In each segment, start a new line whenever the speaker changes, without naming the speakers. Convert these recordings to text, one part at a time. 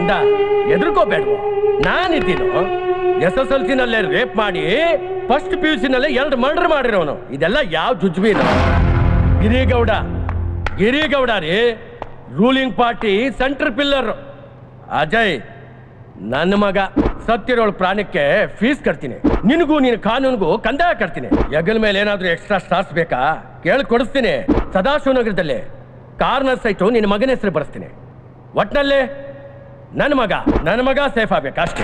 ಗಂಡ ಎದುರ್ಕೋಬೇಡ್ವು ನಾನಿದ್ದೀನು ಎಸ್ ಎಸ್ ಎಲ್ ಸಿನಲ್ಲೇ ರೇಪ್ ಮಾಡಿ ಫಸ್ಟ್ ಪಿ ಯು ಸಿನಲ್ಲೇ ಎರಡು ಮರ್ಡರ್ ಮಾಡಿರೋನು ಇದೆಲ್ಲ ಯಾವ ಜುಜ್ಬೀನು ಗಿರಿಗೌಡ ಗಿರಿಗೌಡ ರೀ ruling party center pillar Ajay ನನ್ನ ಮಗ ಸತ್ತಿರೋಳ ಪ್ರಾಣಕ್ಕೆ ಫೀಸ್ ಕಟ್ತೀನಿ ನಿನಗೂ ನಿನ್ನ ಕಾನೂನಿಗೂ ಕಂದಾಯ ಕಟ್ತೀನಿ ಹೆಗಲ ಮೇಲೆ ಏನಾದ್ರೂ ಎಕ್ಸ್ಟ್ರಾ ಸ್ಟಾರ್ಸ್ ಬೇಕಾ ಕೇಳಿ ಕೊಡಿಸ್ತೀನಿ ಸದಾಶಿವನಗರದಲ್ಲಿ ಕಾರ್ನರ್ ಸೈಟು ನಿನ್ನ ಮಗನ ಹೆಸರು ಬರೆಸ್ತೀನಿ ಒಟ್ನಲ್ಲಿ ನನ್ನ ಮಗ ನನ್ನ ಮಗ ಸೇಫ್ ಆಗ್ಬೇಕು ಅಷ್ಟೇ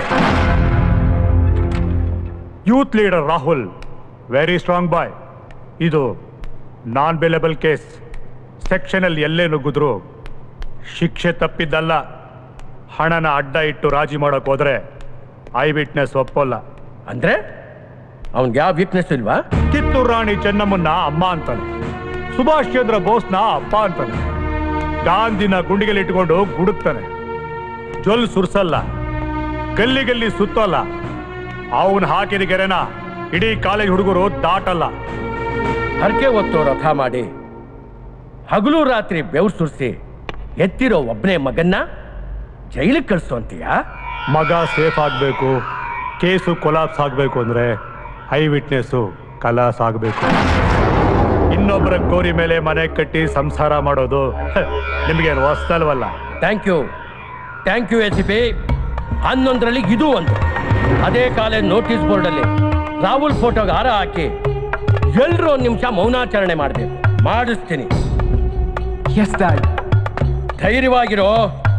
youth leader Rahul very strong boy ಇದು ನಾನ್ ಬೆಲೆಬಲ್ ಕೇಸ್ ಸೆಕ್ಷನಲ್ಲಿ ಎಲ್ಲೇ ನುಗ್ಗಿದ್ರು ಶಿಕ್ಷೆ ತಪ್ಪಿದ್ದಲ್ಲ ಹಣನ ಅಡ್ಡ ಇಟ್ಟು ರಾಜಿ ಮಾಡೋಕೆ ಹೋದ್ರೆ ಐ ವಿಟ್ನೆಸ್ ಒಪ್ಪಲ್ಲ
ಅಂದ್ರೆ ಅವನ್ಗೆ ಯಾವ ವೀಕ್ನೆಸ್ ಇಲ್ವಾ
ಕಿತ್ತೂರು ರಾಣಿ ಚೆನ್ನಮ್ಮನ್ನ ಅಮ್ಮ ಅಂತಾನೆ ಸುಭಾಷ್ ಚಂದ್ರ ಬೋಸ್ನ ಅಪ್ಪ ಅಂತಾನೆ ಗಾಂಧಿನ ಗುಂಡಿಗೆಲ್ಲಿ ಇಟ್ಕೊಂಡು ಗುಡುಕ್ತಾನೆ ಜೊಲ್ ಸುರ್ಸಲ್ಲ ಗಲ್ಲಿ ಗಲ್ಲಿ ಸುತ್ತಲ್ಲ ಅವನ್ ಹಾಕಿದ ಗೆರೆನ ಇಡೀ ಕಾಲೇಜ್ ಹುಡುಗರು ದಾಟಲ್ಲ
ಹರಕೆ ಹೊತ್ತು ರಥ ಮಾಡಿ ಹಗಲು ರಾತ್ರಿ ಬೆವ್ರು ಸುರಿಸಿ ಎತ್ತಿರೋ ಒಬ್ಬನೇ ಮಗನ್ನ ಜೈಲಿಗೆ ಕಳಿಸು ಅಂತೀಯಾ
ಮಗ ಸೇಫ್ ಆಗಬೇಕು ಕೇಸು ಕೊಲಾಪ್ಸ್ ಆಗಬೇಕು ಅಂದ್ರೆ ಐ ವಿಟ್ನೆಸ್ಸು ಕಲಾಸ್ ಆಗಬೇಕು ಇನ್ನೊಬ್ಬರ ಗೋರಿ ಮೇಲೆ ಮನೆ ಕಟ್ಟಿ ಸಂಸಾರ ಮಾಡೋದು ಹ, ನಿಮ್ಗೇನು ಹೊಸ್ತಲ್ವಲ್ಲ
thank you thank you S P ಹನ್ನೊಂದರಲ್ಲಿ ಇದು ಒಂದು ಅದೇ ಕಾಲೇಜ್ ನೋಟಿಸ್ ಬೋರ್ಡಲ್ಲಿ ರಾಹುಲ್ ಫೋಟೋಗೆ ಹಾರ ಹಾಕಿ ಎಲ್ಲರೂ ಒಂದು ನಿಮಿಷ ಮೌನಾಚರಣೆ ಮಾಡಬೇಕು ಮಾಡಿಸ್ತೀನಿ
ಎಸ್ ಡ್ಯಾಡ್
ಧೈರ್ಯವಾಗಿರೋ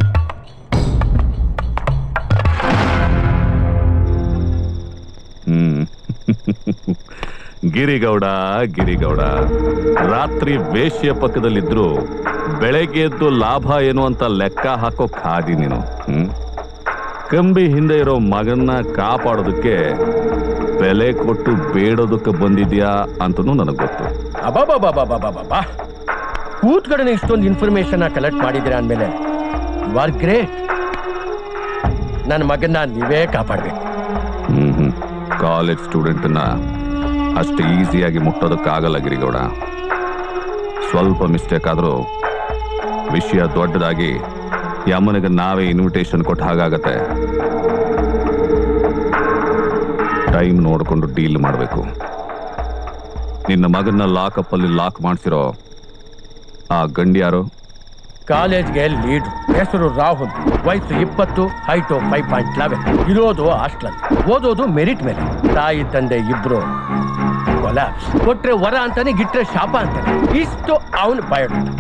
ಹ್ಮ್ ಗಿರಿಗೌಡ ಗಿರಿಗೌಡ ರಾತ್ರಿ ವೇಶ್ಯ ಪಕ್ಕದಲ್ಲಿದ್ರು ಬೆಳಗ್ಗೆ ಎದ್ದು ಲಾಭ ಏನು ಅಂತ ಲೆಕ್ಕ ಹಾಕೋ ಖಾದಿ ನೀನು ಹ್ಮ್ ಕಂಬಿ ಹಿಂದೆ ಇರೋ ಮಗನ್ನ ಕಾಪಾಡೋದಕ್ಕೆ ಬೆಲೆ ಕೊಟ್ಟು ಬೇಡೋದಕ್ಕೆ ಬಂದಿದ್ಯಾ ಅಂತನೂ ನನಗೆ ಗೊತ್ತು
ಅಬಾಬಾಬಾಬಾಬಾಬಾ ಕೂತ್ ಕಡೆ ಇಷ್ಟೊಂದು ಇನ್ಫಾರ್ಮೇಶನ್ ಕಲೆಕ್ಟ್ ಮಾಡಿದ್ದೀರಾ ಅಂದಮೇಲೆ ಯು ಆರ್ ಗ್ರೇಟ್ ನನ್ನ ಮಗನ್ನ ನೀವೇ ಕಾಪಾಡಬೇಕು
ಹ್ಮ್ ಹ್ಮ್ ಕಾಲೇಜ್ ಸ್ಟೂಡೆಂಟನ್ನ ಅಷ್ಟು ಈಸಿಯಾಗಿ ಮುಟ್ಟೋದಕ್ಕಾಗಲ್ಲ ಗಿರಿಗೌಡ ಸ್ವಲ್ಪ ಮಿಸ್ಟೇಕ್ ಆದರೂ ವಿಷಯ ದೊಡ್ಡದಾಗಿ ಯಮ್ಮನಿಗೆ ನಾವೇ ಇನ್ವಿಟೇಷನ್ ಕೊಟ್ಟ ಹಾಗಾಗತ್ತೆ ಟೈಮ್ ನೋಡಿಕೊಂಡು ಡೀಲ್ ಮಾಡಬೇಕು ನಿನ್ನ ಮಗನ್ನ ಲಾಕಪ್ಪಲ್ಲಿ ಲಾಕ್ ಮಾಡಿಸಿರೋ ಆ ಗಂಡ್ಯಾರು
ಕಾಲೇಜ್ಗೆ ಲೀಡ್ ಹೆಸರು ರಾಹುಲ್ ವಯಸ್ಸು ಇಪ್ಪತ್ತು ಹೈಟು ಫೈವ್ ಪಾಯಿಂಟ್ ಲೆವೆನ್ ಇರೋದು ಹಾಸ್ಟೆಲ್ ಓದೋದು ಮೆರಿಟ್ ಮೇಲೆ ತಾಯಿ ತಂದೆ ಇಬ್ರು ಕೊಲ ಕೊಟ್ರೆ ವರ ಅಂತಾನೆ ಗಿಟ್ರೆ ಶಾಪ ಅಂತಾನೆ ಇಷ್ಟು ಅವನ್ ಬಯೋಡೇಟಾ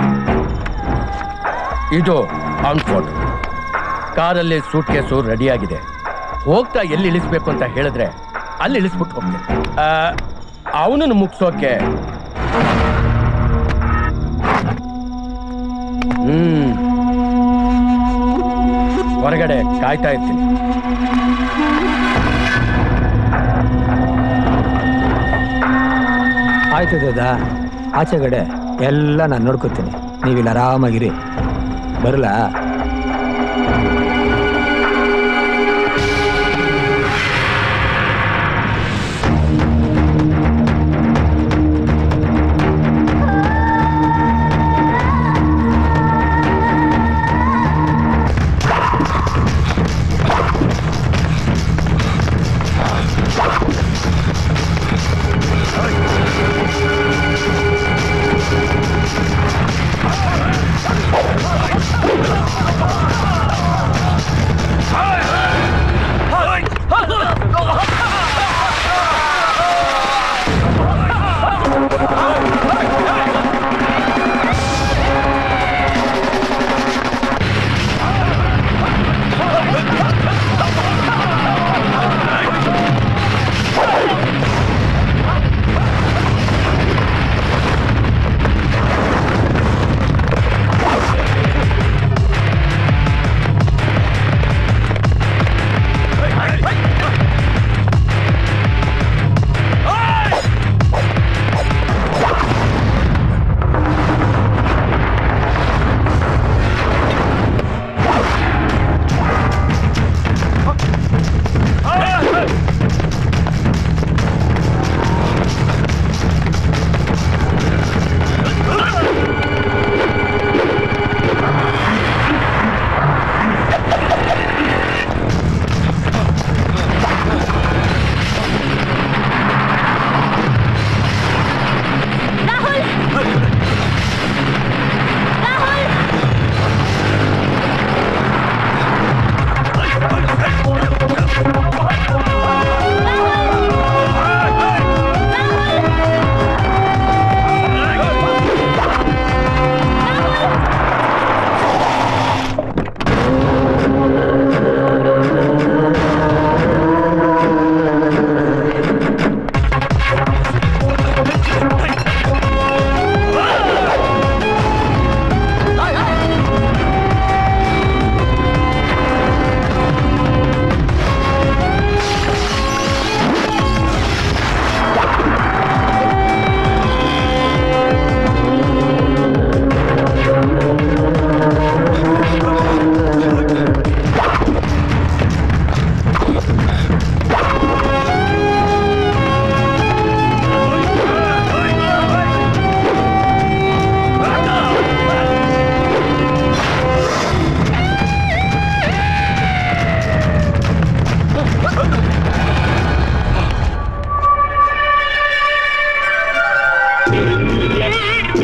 ಇದು ಅವನ್ ಫೋಟೋ ಕಾರಲ್ಲಿ ಸೂಟ್ ಕೇಸು ರೆಡಿಯಾಗಿದೆ ಹೋಗ್ತಾ ಎಲ್ಲಿ ಇಳಿಸ್ಬೇಕು ಅಂತ ಹೇಳಿದ್ರೆ ಅಲ್ಲಿ ಇಳಿಸ್ಬಿಟ್ಟು ಹೋಗ್ತೇನೆ ಅವನನ್ನು ಮುಗಿಸೋಕೆ ಹ್ಮ್ ಹೊರಗಡೆ ಕಾಯ್ತಾ ಇರ್ತೀನಿ
ಆಯ್ತು ದಾದ ಆಚೆಗಡೆ ಎಲ್ಲ ನಾನು ನೋಡ್ಕೋತೀನಿ ನೀವಿಲ್ಲಿ ಆರಾಮಾಗಿರಿ ಬರಲಾ
ಆ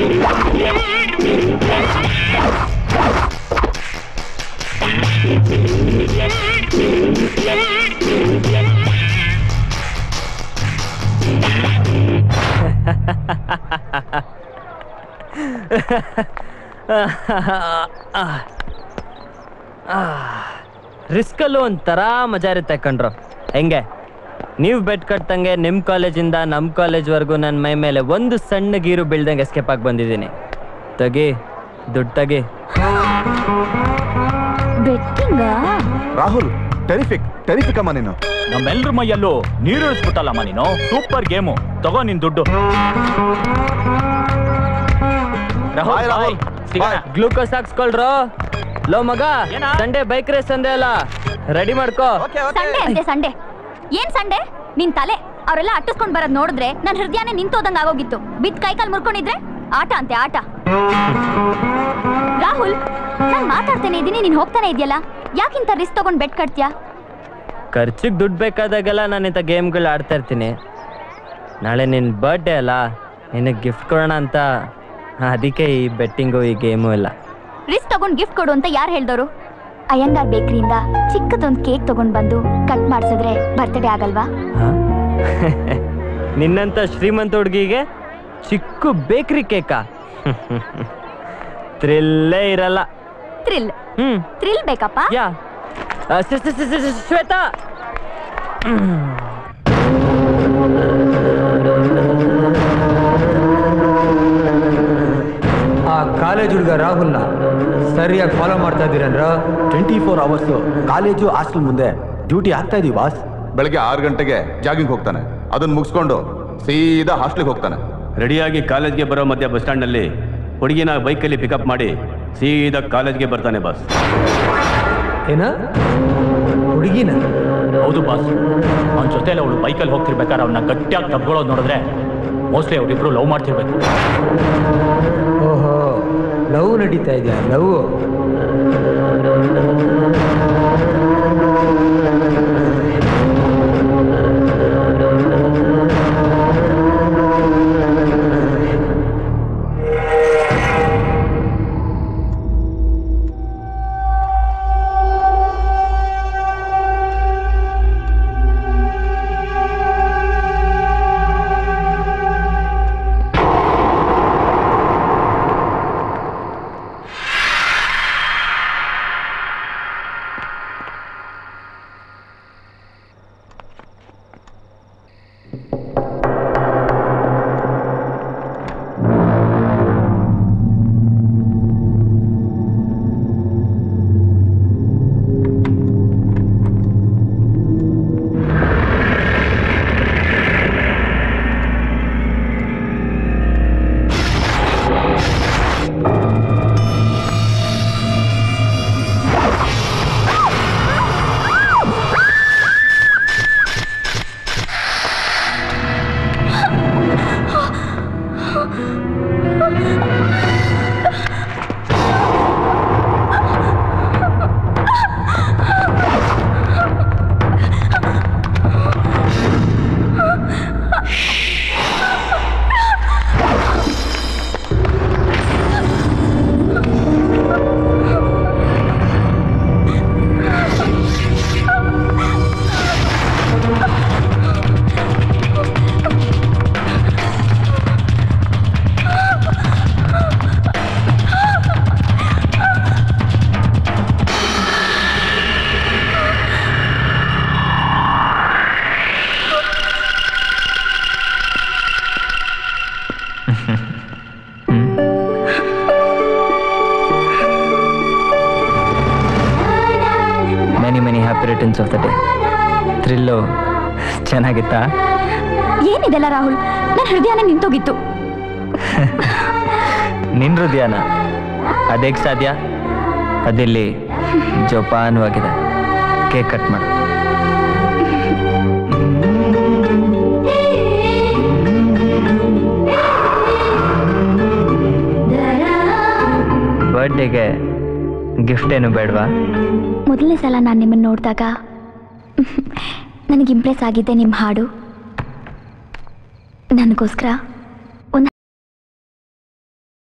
ರಿಸ್ಕಲ್ಲೂ ಒಂಥರ ಮಜಾ ಇರುತ್ತೆ ಕಣ್ರು ಹೆಂಗೆ ನೀವು ಬೆಟ್ ಕಟ್ಟಂಗೆ ನಿಮ್ಮ ಕಾಲೇಜಿಂದ ನಮ್ಮ ಕಾಲೇಜ್ವರೆಗೂ ನನ್ನ ಮೈ ಮೇಲೆ ಒಂದು ಸಣ್ಣ ಗೀರು ಬೀಳ್ದಂಗೆ ಎಸ್ಕೇಪ್ ಆಗಿ ಬಂದಿದ್ದೀನಿ ತಗಿ ದುಡ್ಡು ತಗಿ
ಬೆಟ್ಟಿಂಗಾ
ರಾಹುಲ್ ಟೆರಿಫಿಕ್ ಟೆರಿಫಿಕ್ ಅಮ್ಮ ನೀನು
ನಮ್ಮೆಲ್ರ ಮೈಯಲ್ಲೂ ನೀರು ಇಳಿಸ್ಬಿಟ್ಟಲ್ಲಮ್ಮ ನೀನು ಸೂಪರ್ ಗೇಮು ತಗೋ ನಿನ್ ದುಡ್ಡು ರಾಹುಲ್,
Bye, ರಾಹುಲ್.
bye. ಸಿಗೋಣ.
Bye.
ಗ್ಲೂಕೋಸ್ ಹಾಕ್ಸ್ಕೊಳ್ರೋ ಲೋ ಮಗ
ಏನಾ?
ಸಂಡೇ ಬೈಕ್ ರೇಸ್ ಅಂದೆ ಅಲ್ಲ ರೆಡಿ ಮಾಡ್ಕೋ
ಸಂಡೆ ಅಂತೆ ಸಂಡೆ ಏನ್ ಸಂಡೆ ನಿನ್ ತಲೆ ಅವರೆಲ್ಲ ಅಟ್ಟಿಸ್ಕೊಂಡ್ ಬರೋದ್ ನೋಡಿದ್ರೆ ನನ್ ಹೃದಯನೇ ನಿಂತೋದಂಗ ಆಗೋಗಿತ್ತು ಬಿದ್ ಕೈ ಕಾಲ್ ಮುರ್ಕೊಂಡಿದ್ರೆ ಆಟ ಅಂತೆ ಆಟ ರಾಹುಲ್ ನಾನ್ ಮಾತಾಡ್ತೇನೆ ಇದೀನಿ ನೀನ್ ಹೋಗ್ತಾನೆ ಇದೆಯಲ್ಲ ಯಾಕಿಂತ ರಿಸ್ಕ್ ತಗೊಂಡ್ ಬೆಟ್ ಕಟ್ತ್ಯಾ
ಖರ್ಚಿಗೆ ದುಡ್ಡು ಬೇಕಾದಾಗೆಲ್ಲ ನಾನು ಇಂಥ ಗೇಮ್ಗಳು ಆಡ್ತಾ ಇರ್ತೀನಿ ನಾಳೆ ನಿನ್ನ ಬರ್ಡೇ ಅಲ್ಲ ನಿನಗೆ ಗಿಫ್ಟ್ ಕೊಡೋಣ ಅಂತ ಅದಕ್ಕೆ ಈ ಬೆಟ್ಟಿಂಗು ಈ ಗೇಮು ಎಲ್ಲ
ರಿಸ್ಕ್ ತಗೊಂಡ್ ಗಿಫ್ಟ್ ಕೊಡು ಅಂತ ಯಾರು ಹೇಳ್ದವ್ರು ಅಯ್ಯಂಗಾರ್ ಬೇಕರಿಯಿಂದ ಚಿಕ್ಕದೊಂದ್ ಕೇಕ್ ತಗೊಂಡ್ ಬಂದು ಕಟ್ ಮಾಡ್ಸಿದ್ರೆ ಬರ್ತ್ಡೇ ಆಗಲ್ವಾ
ಹಾ? ನಿನ್ನಂಥ ಶ್ರೀಮಂತ ಹುಡುಗಿಗೆ ಚಿಕ್ಕ ಬೇಕ್ರಿ ಕೇಕಾ ಥ್ರಿಲ್ಲೇ ಇರಲ್ಲ
ಥ್ರಿಲ್
ಹ್ಮ್
ಥ್ರಿಲ್ ಬೇಕಪ್ಪ
ಯಾ ಆ, ಶ್ವೇ- ಶ್ವೇ- ಶ್ವೇ- ಶ್ವೇ- ಶ್ವೇತಾ
ಆ ಕಾಲೇಜ್ ಹುಡುಗ ರಾಹುಲ್ನ ಸರಿಯಾಗಿ ಫಾಲೋ ಮಾಡ್ತಾ ಇದ್ದೀರನ್ರ
twenty four hours college hostel ಮುಂದೆ ಡ್ಯೂಟಿ ಆಗ್ತಾ ಇದೀವಿ ಬಾಸ್
ಬೆಳಗ್ಗೆ ಆರು ಗಂಟೆಗೆ ಜಾಗಿಂಗ್ ಹೋಗ್ತಾನೆ ಅದನ್ನ ಮುಗಿಸ್ಕೊಂಡು ಸೀದಾ ಹಾಸ್ಟ್ಲಿಗೆ ಹೋಗ್ತಾನೆ
ರೆಡಿಯಾಗಿ ಕಾಲೇಜ್ಗೆ ಬರೋ ಮಧ್ಯ ಬಸ್ ಸ್ಟ್ಯಾಂಡ್ನಲ್ಲಿ ಹುಡುಗಿನ ಬೈಕಲ್ಲಿ ಪಿಕಪ್ ಮಾಡಿ ಸೀದಾ ಕಾಲೇಜ್ಗೆ ಬರ್ತಾನೆ ಬಸ್
ಏನ ಹುಡುಗಿನ
ಹೌದು ಬಾಸ್ ಅವನ ಜೊತೆಲಿ ಅವಳು ಬೈಕಲ್ಲಿ ಹೋಗ್ತಿರ್ಬೇಕಾದ್ರೆ ಅವನ್ನ ಗಟ್ಟಿಯಾಗಿ ತಬ್ಕೊಳ್ಳೋದು ನೋಡಿದ್ರೆ ಮೋಸ್ಟ್ಲಿ ಅವರಿಬ್ರು ಲವ್ ಮಾಡ್ತಿರ್ಬೇಕು
ಓಹೋ ಲವ್ ನಡೀತಾ ಇದೆಯಾ love
many many happy returns of the day thrill ಚೆನ್ನಾಗಿತ್ತಾ
ಏನಿದೆಲ್ಲ ರಾಹುಲ್ ನನ್ನ ಹೃದಯನೇ ನಿಂತೋಗಿತ್ತು
ನಿನ್ನ ಹೃದಯನ ಅದೇಗೆ ಸಾಧ್ಯ ಅದಿಲ್ಲಿ ಜೋಪಾನವಾಗಿದೆ ಕೇಕ್ ಕಟ್ ಮಾಡು ಬರ್ಡೇಗೆ ಗಿಫ್ಟ್ ಏನು ಬೇಡವಾ
ಮೊದಲನೇ ಸಲ ನಾನು ನಿಮ್ಮನ್ನು ನೋಡಿದಾಗ ನನಗೆ ಇಂಪ್ರೆಸ್ ಆಗಿದ್ದೆ ನಿಮ್ಮ ಹಾಡು ನನಗೋಸ್ಕರ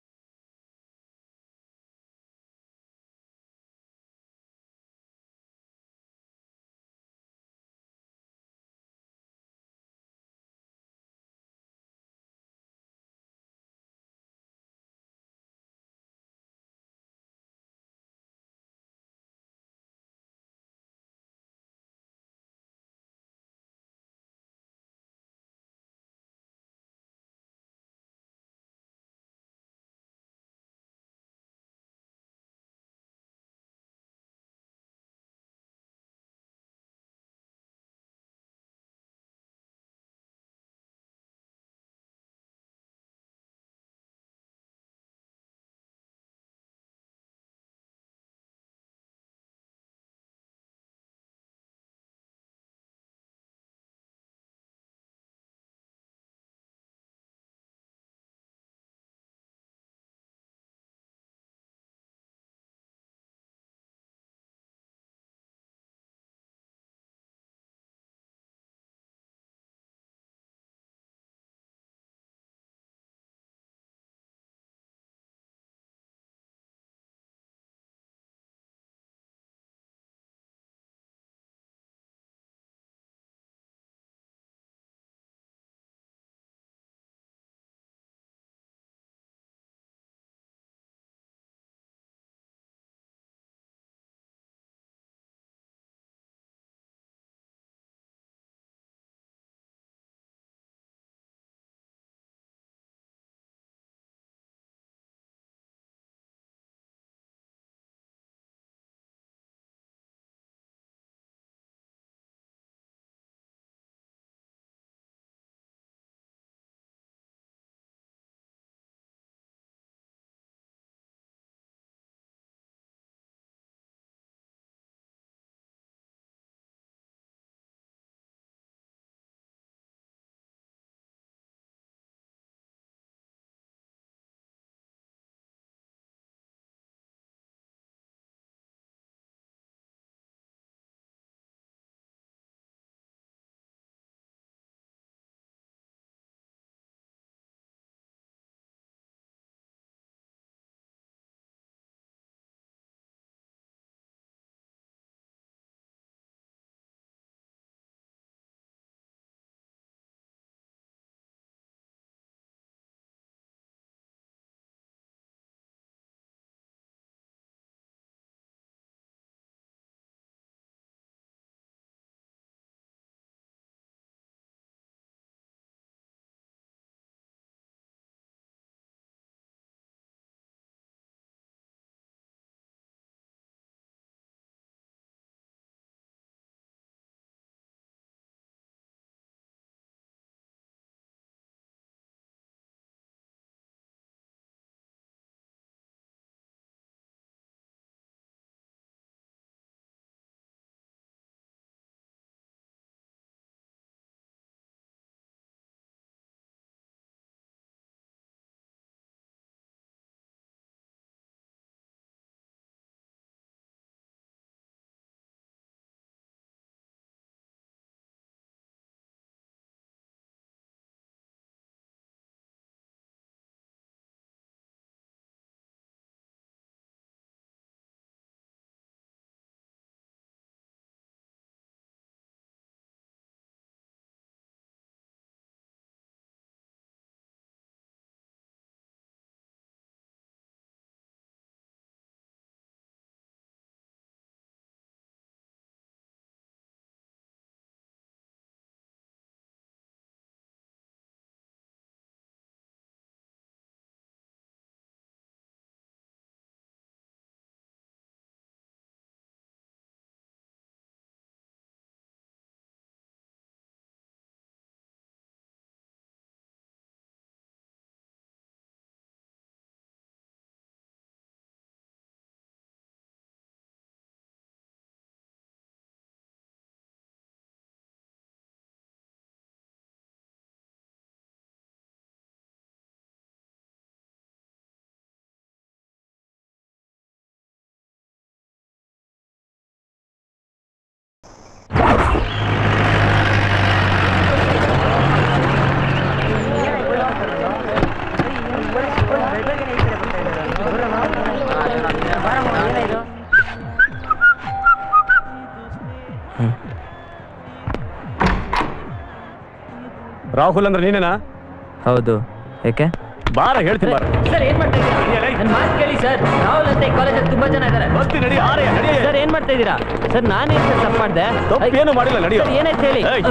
ರಾಹುಲ್ ಅಂದ್ರೆ ನೀನೇನಾ
ಹೌದು ಯಾಕೆ
ಬಾರ ಹೇಳ್ತೀನಿ ಬಾರ
ಸರ್ ಏನ್ ಮಾಡ್ತಾ ಇದ್ದೀರಾ ನನ್ನ ಮಾತು ಕೇಳಿ ಸರ್ ರಾಹುಲ್ ಅಂತ ಈ ಕಾಲೇಜಲ್ಲಿ ತುಂಬಾ ಜನ ಇದ್ದಾರೆ
ಬರ್ತೀನಿ, ನಡಿ, ಆರೆ, ನಡಿ.
ಸರ್ ಏನ್ ಮಾಡ್ತಾ ಇದ್ದೀರಾ ಸರ್ ನಾನೇನ್ ಸರ್ ತಪ್ಪು ಮಾಡಿದೆ
ತಪ್ಪೇನು ಮಾಡಿಲ್ಲ, ನಡಿಯೋ.
ಸರ್, ಏನಾಯ್ತು ಹೇಳಿ
ಏಯ್.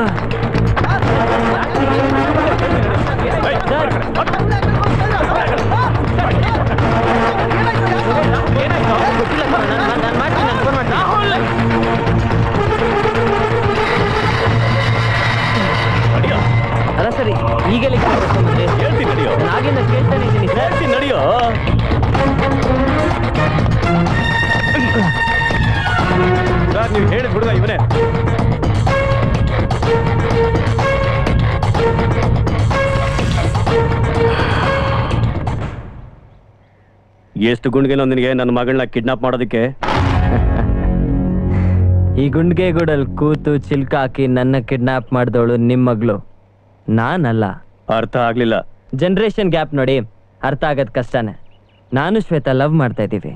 ಸರ್ ಗೊತ್ತಿಲ್ಲ ಸರ್, ನಾನ್- ನಾನ್- ನಾನ್ ಮಾಡ್ತೀನಿ ನಾನು ಫೋನ್ ಮಾಡ್ತೀನಿ ಅಲ್ಲ ಸರ್ ಈಗಲೇ
ಹೇಳ್ತೀನಿ ನಡಿಯೋ
ಆಗಿಂದ ಕೇಳ್ತಾನೆ ಇದ್ದೀನಿ ಸರ್
ಹೇಳ್ತೀನಿ ನಡಿಯೋ ಸರ್ ನೀವು ಹೇಳಿದ ಹುಡುಗ ಇವನೇ ಎಷ್ಟು ಗುಂಡ್ಗೆನೋ ನಿನಗೆ ನನ್ನ ಮಗಳನ್ನ ಕಿಡ್ನಾಪ್ ಮಾಡೋದಕ್ಕೆ
ಈ ಗುಂಡ್ಗೆಗೂಡಲ್ಲಿ ಕೂತು ಚಿಲ್ಕ ಹಾಕಿ ನನ್ನ ಕಿಡ್ನಾಪ್ ಮಾಡಿದವಳು ನಿಮ್ಮ ಮಗಳು ನಾನಲ್ಲ
ಅರ್ಥ ಆಗ್ಲಿಲ್ಲ
ಜನ್ರೇಷನ್ ಗ್ಯಾಪ್ ನೋಡಿ ಅರ್ಥ ಆಗೋದು ಕಷ್ಟನೇ ನಾನು ಶ್ವೇತಾ ಲವ್ ಮಾಡ್ತಾ ಇದ್ದೀವಿ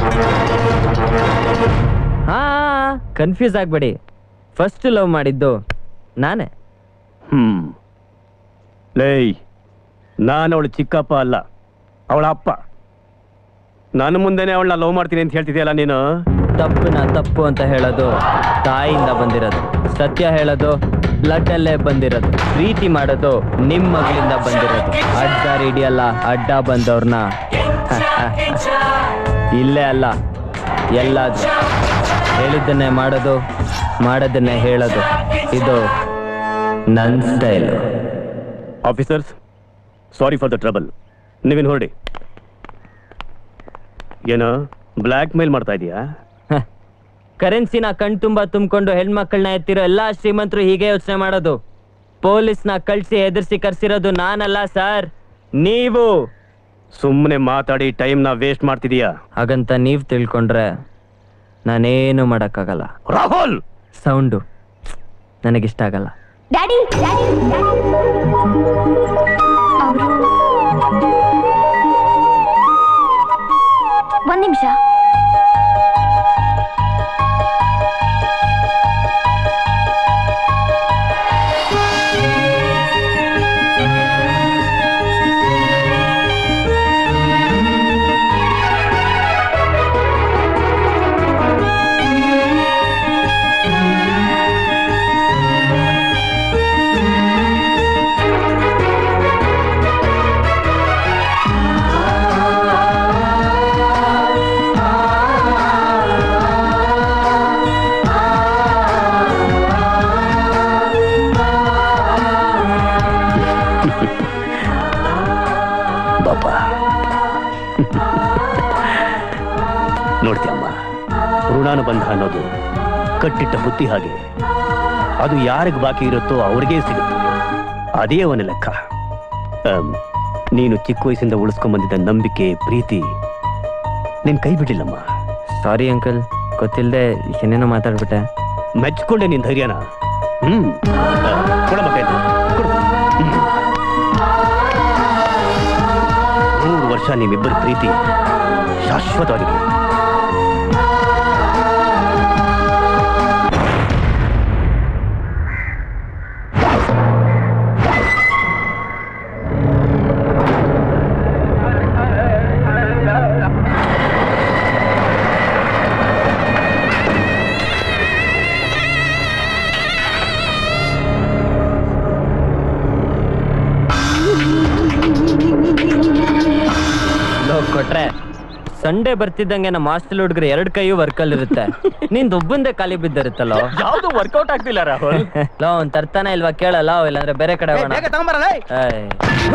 ಹಾ ಕನ್ಫ್ಯೂಸ್ ಆಗ್ಬೇಡಿ ಫಸ್ಟ್ ಲವ್ ಮಾಡಿದ್ದು ನಾನೇ
ಹ್ಮ್ ಲೇಯ್ ನಾನು ಅವಳು ಚಿಕ್ಕಪ್ಪ ಅಲ್ಲ ಅವಳ ಅಪ್ಪ ನನ್ನ ಮುಂದೆನೆ ಅವಳನ್ನ ಲವ್ ಮಾಡ್ತೀನಿ ಅಂತ ಹೇಳ್ತಿದ್ಯಲ್ಲ ನೀನು
ತಪ್ಪುನ ತಪ್ಪು ಅಂತ ಹೇಳೋದು ತಾಯಿಯಿಂದ ಬಂದಿರೋದು ಸತ್ಯ ಹೇಳೋದು ಬ್ಲಡ್ ಅಲ್ಲೇ ಬಂದಿರೋದು ಪ್ರೀತಿ ಮಾಡೋದು ನಿಮ್ಮ ಮಗಳಿಂದ ಬಂದಿರೋದು ಅಡ್ಡ ಹಿಡಿಯಲ್ಲ ಅಡ್ಡ ಬಂದವ್ರನ್ನ ಇಲ್ಲೇ ಅಲ್ಲ ಎಲ್ಲಾದ್ರೂ ಹೇಳಿದ್ದನ್ನೇ ಮಾಡೋದು ಮಾಡೋದನ್ನೇ ಹೇಳೋದು ಇದು ನನ್ನ style
officers sorry for the trouble ನೀವೇನು ಹೊರಡಿ ಏನೋ ಬ್ಲ್ಯಾಕ್ ಮೇಲ್ ಮಾಡ್ತಾ ಇದೀಯಾ
ಕರೆನ್ಸಿನ ಕಣ್ ತುಂಬಾ ತುಂಬಿಕೊಂಡು ಹೆಣ್ಮಕ್ಳನ್ನ ಎತ್ತಿರೋ ಎಲ್ಲಾ ಶ್ರೀಮಂತರು ಹೀಗೆ ಯೋಚನೆ ಮಾಡೋದು ಪೊಲೀಸ್ನ ಕಳ್ಸಿ ಹೆದರ್ಸಿ ಕರ್ಸಿರೋದು ನಾನಲ್ಲ ಸರ್ ನೀವು
ಸುಮ್ಮನೆ ಮಾತಾಡಿ ಟೈಮ್ನ ವೇಸ್ಟ್ ಮಾಡ್ತಿದೀಯಾ
ಹಾಗಂತ ನೀವ್ ತಿಳ್ಕೊಂಡ್ರೆ ನಾನೇನು ಮಾಡಕ್ಕಾಗಲ್ಲ
ರಾಹುಲ್
ಸೌಂಡು ನನಗಿಷ್ಟ ಆಗಲ್ಲ
ಡ್ಯಾಡಿ ಡ್ಯಾಡಿ ಅವರು ಒಂದ್ ನಿಮಿಷ
ಬಾಪ ನೋಡ್ತೀಯಮ್ಮ ಋಣಾನುಬಂಧ ಅನ್ನೋದು ಕಟ್ಟಿಟ್ಟ ಬುತ್ತಿ ಹಾಗೆ ಅದು ಯಾರಿಗೆ ಬಾಕಿ ಇರುತ್ತೋ ಅವ್ರಿಗೇ ಸಿಗುತ್ತೆ ಅದೇ ಅವನ ಲೆಕ್ಕ ಆಮ್, ನೀನು ಚಿಕ್ಕ ವಯಸ್ಸಿಂದ ಉಳಿಸ್ಕೊಂಡ್ಬಂದಿದ್ದ ನಂಬಿಕೆ ಪ್ರೀತಿ ನಿನ್ ಕೈ ಬಿಡ್ಲಿಲ್ಲಮ್ಮ
ಸಾರಿ ಅಂಕಲ್ ಗೊತ್ತಿಲ್ಲದೆ ಏನೇನೋ ಮಾತಾಡ್ಬಿಟ್ಟೆ
ಮೆಚ್ಕೊಂಡೆ ನಿನ್ ಧೈರ್ಯನ ಹ್ಮ್ ಆ, ಕೊಡಮ್ಮ ಕೈಲಿ. ಕೊಡು. ಹ್ಮ್. ನೂರು ವರ್ಷ ನಿಮ್ಮಿಬ್ಬರ ಪ್ರೀತಿ ಶಾಶ್ವತವಾಗಿದೆ
ಲೋಕ್ ಕೊಟ್ರೆ ಸಂಡೇ ಬರ್ತಿದ್ದಂಗೆ ನಮ್ಮ ಹಾಸ್ಟೆಲ್ ಹುಡುಗರು ಎರಡ್ ಕೈಯು ವರ್ಕಲ್ ಇರುತ್ತೆ ನಿಂದ್ ಒಬ್ಬಂದೇ ಖಾಲಿ ಬಿದ್ದಿರುತ್ತಲ್ಲೋ
ಯಾವುದು ವರ್ಕೌಟ್ ಆಗ್ತಿಲ್ಲ ರಾಹುಲ್
ಲೋ ಅವ್ನ್ ತರ್ತಾನೆ ಇಲ್ವಾ ಕೇಳಲ್ಲ ಇಲ್ಲಾಂದ್ರೆ ಬೇರೆ ಕಡೆ ಹೋಗೋಣ ಏಯ್.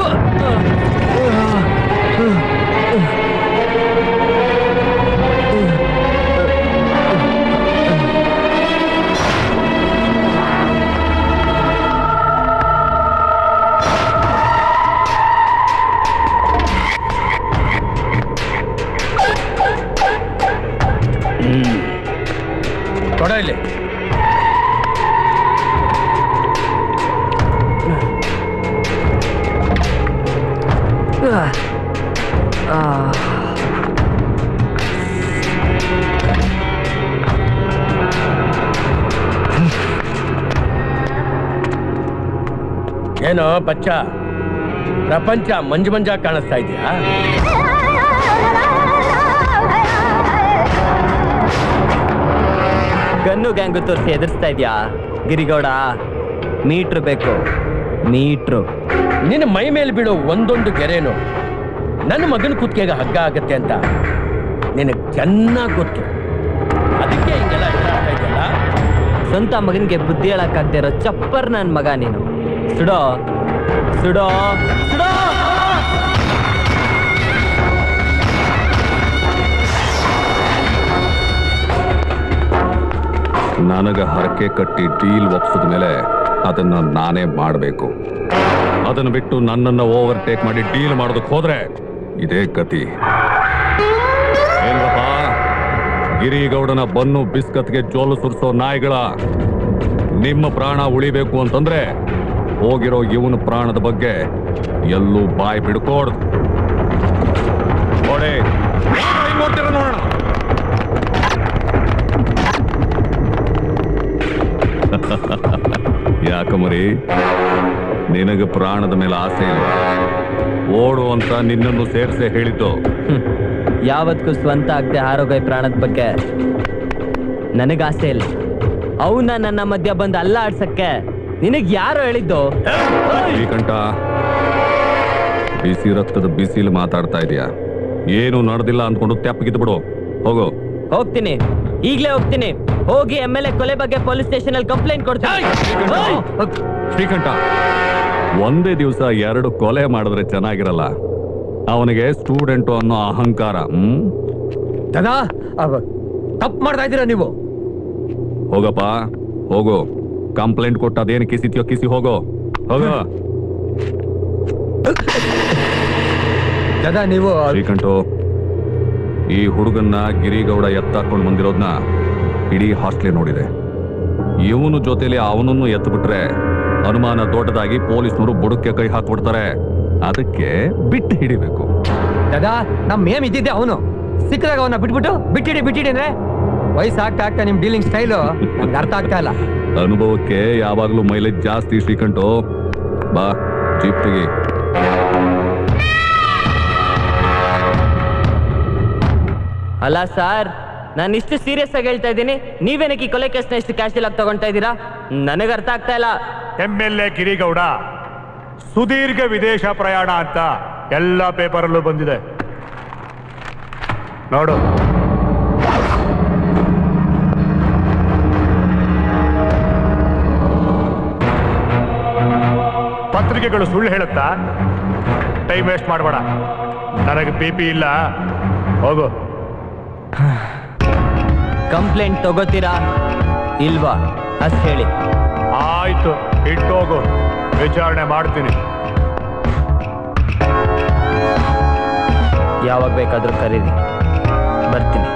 ಕೊಡ ಇಲ್ಲಿ ಏನೋ ಬಚ್ಚ ಪ್ರಪಂಚ ಮಂಜು ಮಂಜ ಕಾಣಿಸ್ತಾ ಇದೆಯಾ
ಗನ್ನು ಗ್ಯಾಂಗು ತೋರಿಸಿ ಎದುರಿಸ್ತಾ ಇದ್ಯಾ ಗಿರಿಗೌಡ ಮೀಟ್ರ್ ಬೇಕು ಮೀಟ್ರು
ನಿನ್ನ ಮೈ ಮೇಲೆ ಬೀಳೋ ಒಂದೊಂದು ಗೆರೆನು ನನ್ನ ಮಗನ ಕುತ್ತಿಗೆಗೆ ಹಗ್ಗ ಆಗತ್ತೆ ಅಂತ ನಿನಗೆ ಚೆನ್ನಾಗಿ ಗೊತ್ತು ಅದಕ್ಕೆ ಹಿಂಗೆಲ್ಲ ಎದುರಾಗ್ತಾ ಇದೆಯಲ್ಲ
ಸ್ವಂತ ಮಗನಿಗೆ ಬುದ್ಧಿ ಹೇಳಕ್ಕಾಗ್ದೇ ಇರೋ ಚಪ್ಪರ್ ನನ್ ಮಗ ನೀನು ಸುಡೋ ಸುಡೋ ಸುಡೋ
ನನಗೆ ಹರಕೆ ಕಟ್ಟಿ ಡೀಲ್ ಒಪ್ಸಿದ ಮೇಲೆ ಅದನ್ನ ನಾನೇ ಮಾಡಬೇಕು ಅದನ್ನು ಬಿಟ್ಟು ನನ್ನನ್ನು ಓವರ್ಟೇಕ್ ಮಾಡಿ ಡೀಲ್ ಮಾಡೋದಕ್ಕೆ ಹೋದ್ರೆ ಇದೇ ಗತಿ ಏನ್ರಪ್ಪ ಗಿರಿಗೌಡನ ಬನ್ನು ಬಿಸ್ಕತ್ಗೆ ಜೋಲು ಸುರಿಸೋ ನಾಯಿಗಳ ನಿಮ್ಮ ಪ್ರಾಣ ಉಳಿಬೇಕು ಅಂತಂದ್ರೆ ಹೋಗಿರೋ ಇವನ ಪ್ರಾಣದ ಬಗ್ಗೆ ಎಲ್ಲೂ ಬಾಯಿ ಬಿಡ್ಕೋಡ್ದು ನೋಡಿ ನೋಡ್ತೀರ ನೋಡೋಣ ಯಾಕಮರಿ ನಿನಗೆ ಪ್ರಾಣದ ಮೇಲೆ ಆಸೆ ಇಲ್ವಾ ಓಡು ಅಂತ ನಿನ್ನನ್ನು ಸೇರಿಸೆ ಹೇಳಿದ್ದು
ಯಾವತ್ತೂ ಸ್ವಂತ ಆಗದೆ ಆರೋಗ್ಯ ಪ್ರಾಣದ ಬಗ್ಗೆ ನನಗೆ ಆಸೆ ಇಲ್ಲ ಅವನ್ನ ನನ್ನ ಮಧ್ಯ ಬಂದು ಅಲ್ಲ ಆಡ್ಸಕ್ಕೆ ನಿನಗ್ ಯಾರು ಹೇಳಿದ್ದು
ಶ್ರೀಕಂಠ ಬಿಸಿ ರಕ್ತದ ಬಿಸಿಲು ಮಾತಾಡ್ತಾ ಇದೀಯಾ ಏನು ನಡೆದಿಲ್ಲ ಅಂದ್ಕೊಂಡು ತೆಪ್ಪಗಿದ್ದು ಬಿಡು ಹೋಗು
ಹೋಗ್ತೀನಿ ಈಗ್ಲೇ ಹೋಗ್ತೀನಿ ಹೋಗಿ ಎಮ್ ಎಲ್ ಎ ಕೊಲೆ ಬಗ್ಗೆ ಪೊಲೀಸ್ ಸ್ಟೇಷನ್ ಅಲ್ಲಿ ಕಂಪ್ಲೇಂಟ್ ಕೊಡ್ತೀನಿ
ಶ್ರೀಕಂಠ ಒಂದೇ ದಿವಸ ಎರಡು ಕೊಲೆ ಮಾಡಿದ್ರೆ ಚೆನ್ನಾಗಿರಲ್ಲ ಅವನಿಗೆ ಸ್ಟೂಡೆಂಟು ಅನ್ನೋ ಅಹಂಕಾರ ಹ್ಮ್
ದದಾ ತಪ್ಪು ಮಾಡ್ತಾ ಇದ್ದೀರಾ ನೀವು
ಹೋಗಪ್ಪ ಹೋಗು ಕಂಪ್ಲೇಂಟ್ ಕೊಟ್ಟು ಅದೇನು ಕಿಸಿತ್ಯೋ ಕಿಸಿ ಹೋಗೋ ಹೋಗೋ
ದದಾ ನೀವು
ಶ್ರೀಕಂಠು ಈ ಹುಡುಗನ್ನ ಗಿರಿಗೌಡ ಎತ್ತಾಕೊಂಡು ಬಂದಿರೋದ್ನ ಇಡೀ ಹಾಸ್ಟ್ಲೇ ನೋಡಿದೆ ಇವನು ಜೊತೆಲಿ ಅವನನ್ನು ಎತ್ಬಿಟ್ರೆ ಅನುಮಾನ ದೊಡ್ಡದಾಗಿ ಪೊಲೀಸ್ನವರು ಬುಡಕ್ಕೆ ಕೈ ಹಾಕ್ಬಿಡ್ತಾರೆ ಅದಕ್ಕೆ ಬಿಟ್ಟು ಹಿಡಿಬೇಕು
ದದಾ ನಮ್ ಮೇಮ್ ಇದ್ದಿದ್ದೆ ಅವನು ಸಿಕ್ಕದಾಗ ಅವನ್ನ ಬಿಟ್ಬಿಟ್ಟು ಬಿಟ್ಟಿಡಿ ಬಿಟ್ಟಿಡಿ ಅಂದ್ರೆ ವಯಸ್ಸು ಆಗ್ತಾ ಆಗ್ತಾ ನಿಮ್ ಡೀಲಿಂಗ್ ಸ್ಟೈಲು ನನ್ಗೆ ಅರ್ಥ ಆಗ್ತಾ ಇಲ್ಲ
ಅನುಭವಕ್ಕೆ ಯಾವಾಗ್ಲೂ ಮೈಲೇಜ್ ಜಾಸ್ತಿ ಶ್ರೀಕಂಠು ಬಾ ಜೀಪ್ ತೆಗಿ
ಅಲ್ಲ ಸರ್ ನಾನು ಇಷ್ಟು ಸೀರಿಯಸ್ ಆಗಿ ಹೇಳ್ತಾ ಇದ್ದೀನಿ ನೀವೇನಕ್ಕೆ ಈ ಕೊಲೆ ಕೇಸ್ನ ಇಷ್ಟು ಕ್ಯಾಶುಯಲ್ ಆಗಿ ತಗೊಂತಾ ಇದ್ದೀರಾ ನನಗೆ ಅರ್ಥ ಆಗ್ತಾ ಇಲ್ಲ
ಎಂ ಎಲ್ ಎ ಗಿರಿಗೌಡ ಸುದೀರ್ಘ ವಿದೇಶ ಪ್ರಯಾಣ ಅಂತ ಎಲ್ಲ ಪೇಪರಲ್ಲೂ ಬಂದಿದೆ ನೋಡು ಪತ್ರಿಕೆಗಳು ಸುಳ್ಳು ಹೇಳುತ್ತಾ ಟೈಮ್ ವೇಸ್ಟ್ ಮಾಡಬೇಡ ನನಗೆ ಬಿ ಪಿ ಇಲ್ಲ ಹೋಗು
ಕಂಪ್ಲೇಂಟ್ ತಗೋತೀರಾ ಇಲ್ವಾ ಅಷ್ಟು ಹೇಳಿ
ಆಯ್ತು ಇಟ್ಟು ಹೋಗು ವಿಚಾರಣೆ ಮಾಡ್ತೀನಿ
ಯಾವಾಗ ಬೇಕಾದ್ರೂ ಕರೀರಿ ಬರ್ತೀನಿ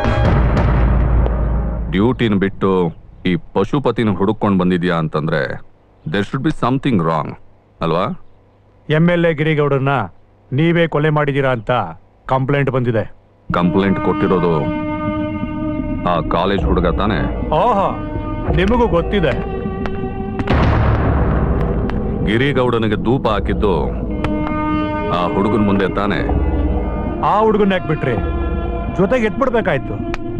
ಡ್ಯೂಟಿನ ಬಿಟ್ಟು ಈ ಪಶುಪತಿನ ಹುಡುಕೊಂಡು ಬಂದಿದ್ಯಾ ಅಂತಂದ್ರೆ there should be something wrong ಅಲ್ವಾ
ಎಂ ಎಲ್ ಎ ಗಿರಿಗೌಡರನ್ನ ನೀವೇ ಕೊಲೆ ಮಾಡಿದ್ದೀರಾ ಅಂತ ಕಂಪ್ಲೇಂಟ್ ಬಂದಿದೆ
ಕಂಪ್ಲೇಂಟ್ ಕೊಟ್ಟಿರೋದು ಆ ಕಾಲೇಜ್ ಹುಡುಗ ತಾನೆ
ಓಹೋ ನಿಮಗೂ ಗೊತ್ತಿದೆ
ಗಿರಿಗೌಡನಿಗೆ ಧೂಪ ಹಾಕಿದ್ದು ಆ ಹುಡುಗನ ಮುಂದೆ ತಾನೆ
ಆ ಹುಡುಗನ ಯಾಕೆ ಬಿಟ್ರಿ ಜೊತೆಗೆ ಎತ್ಬಿಡ್ಬೇಕಾಯ್ತು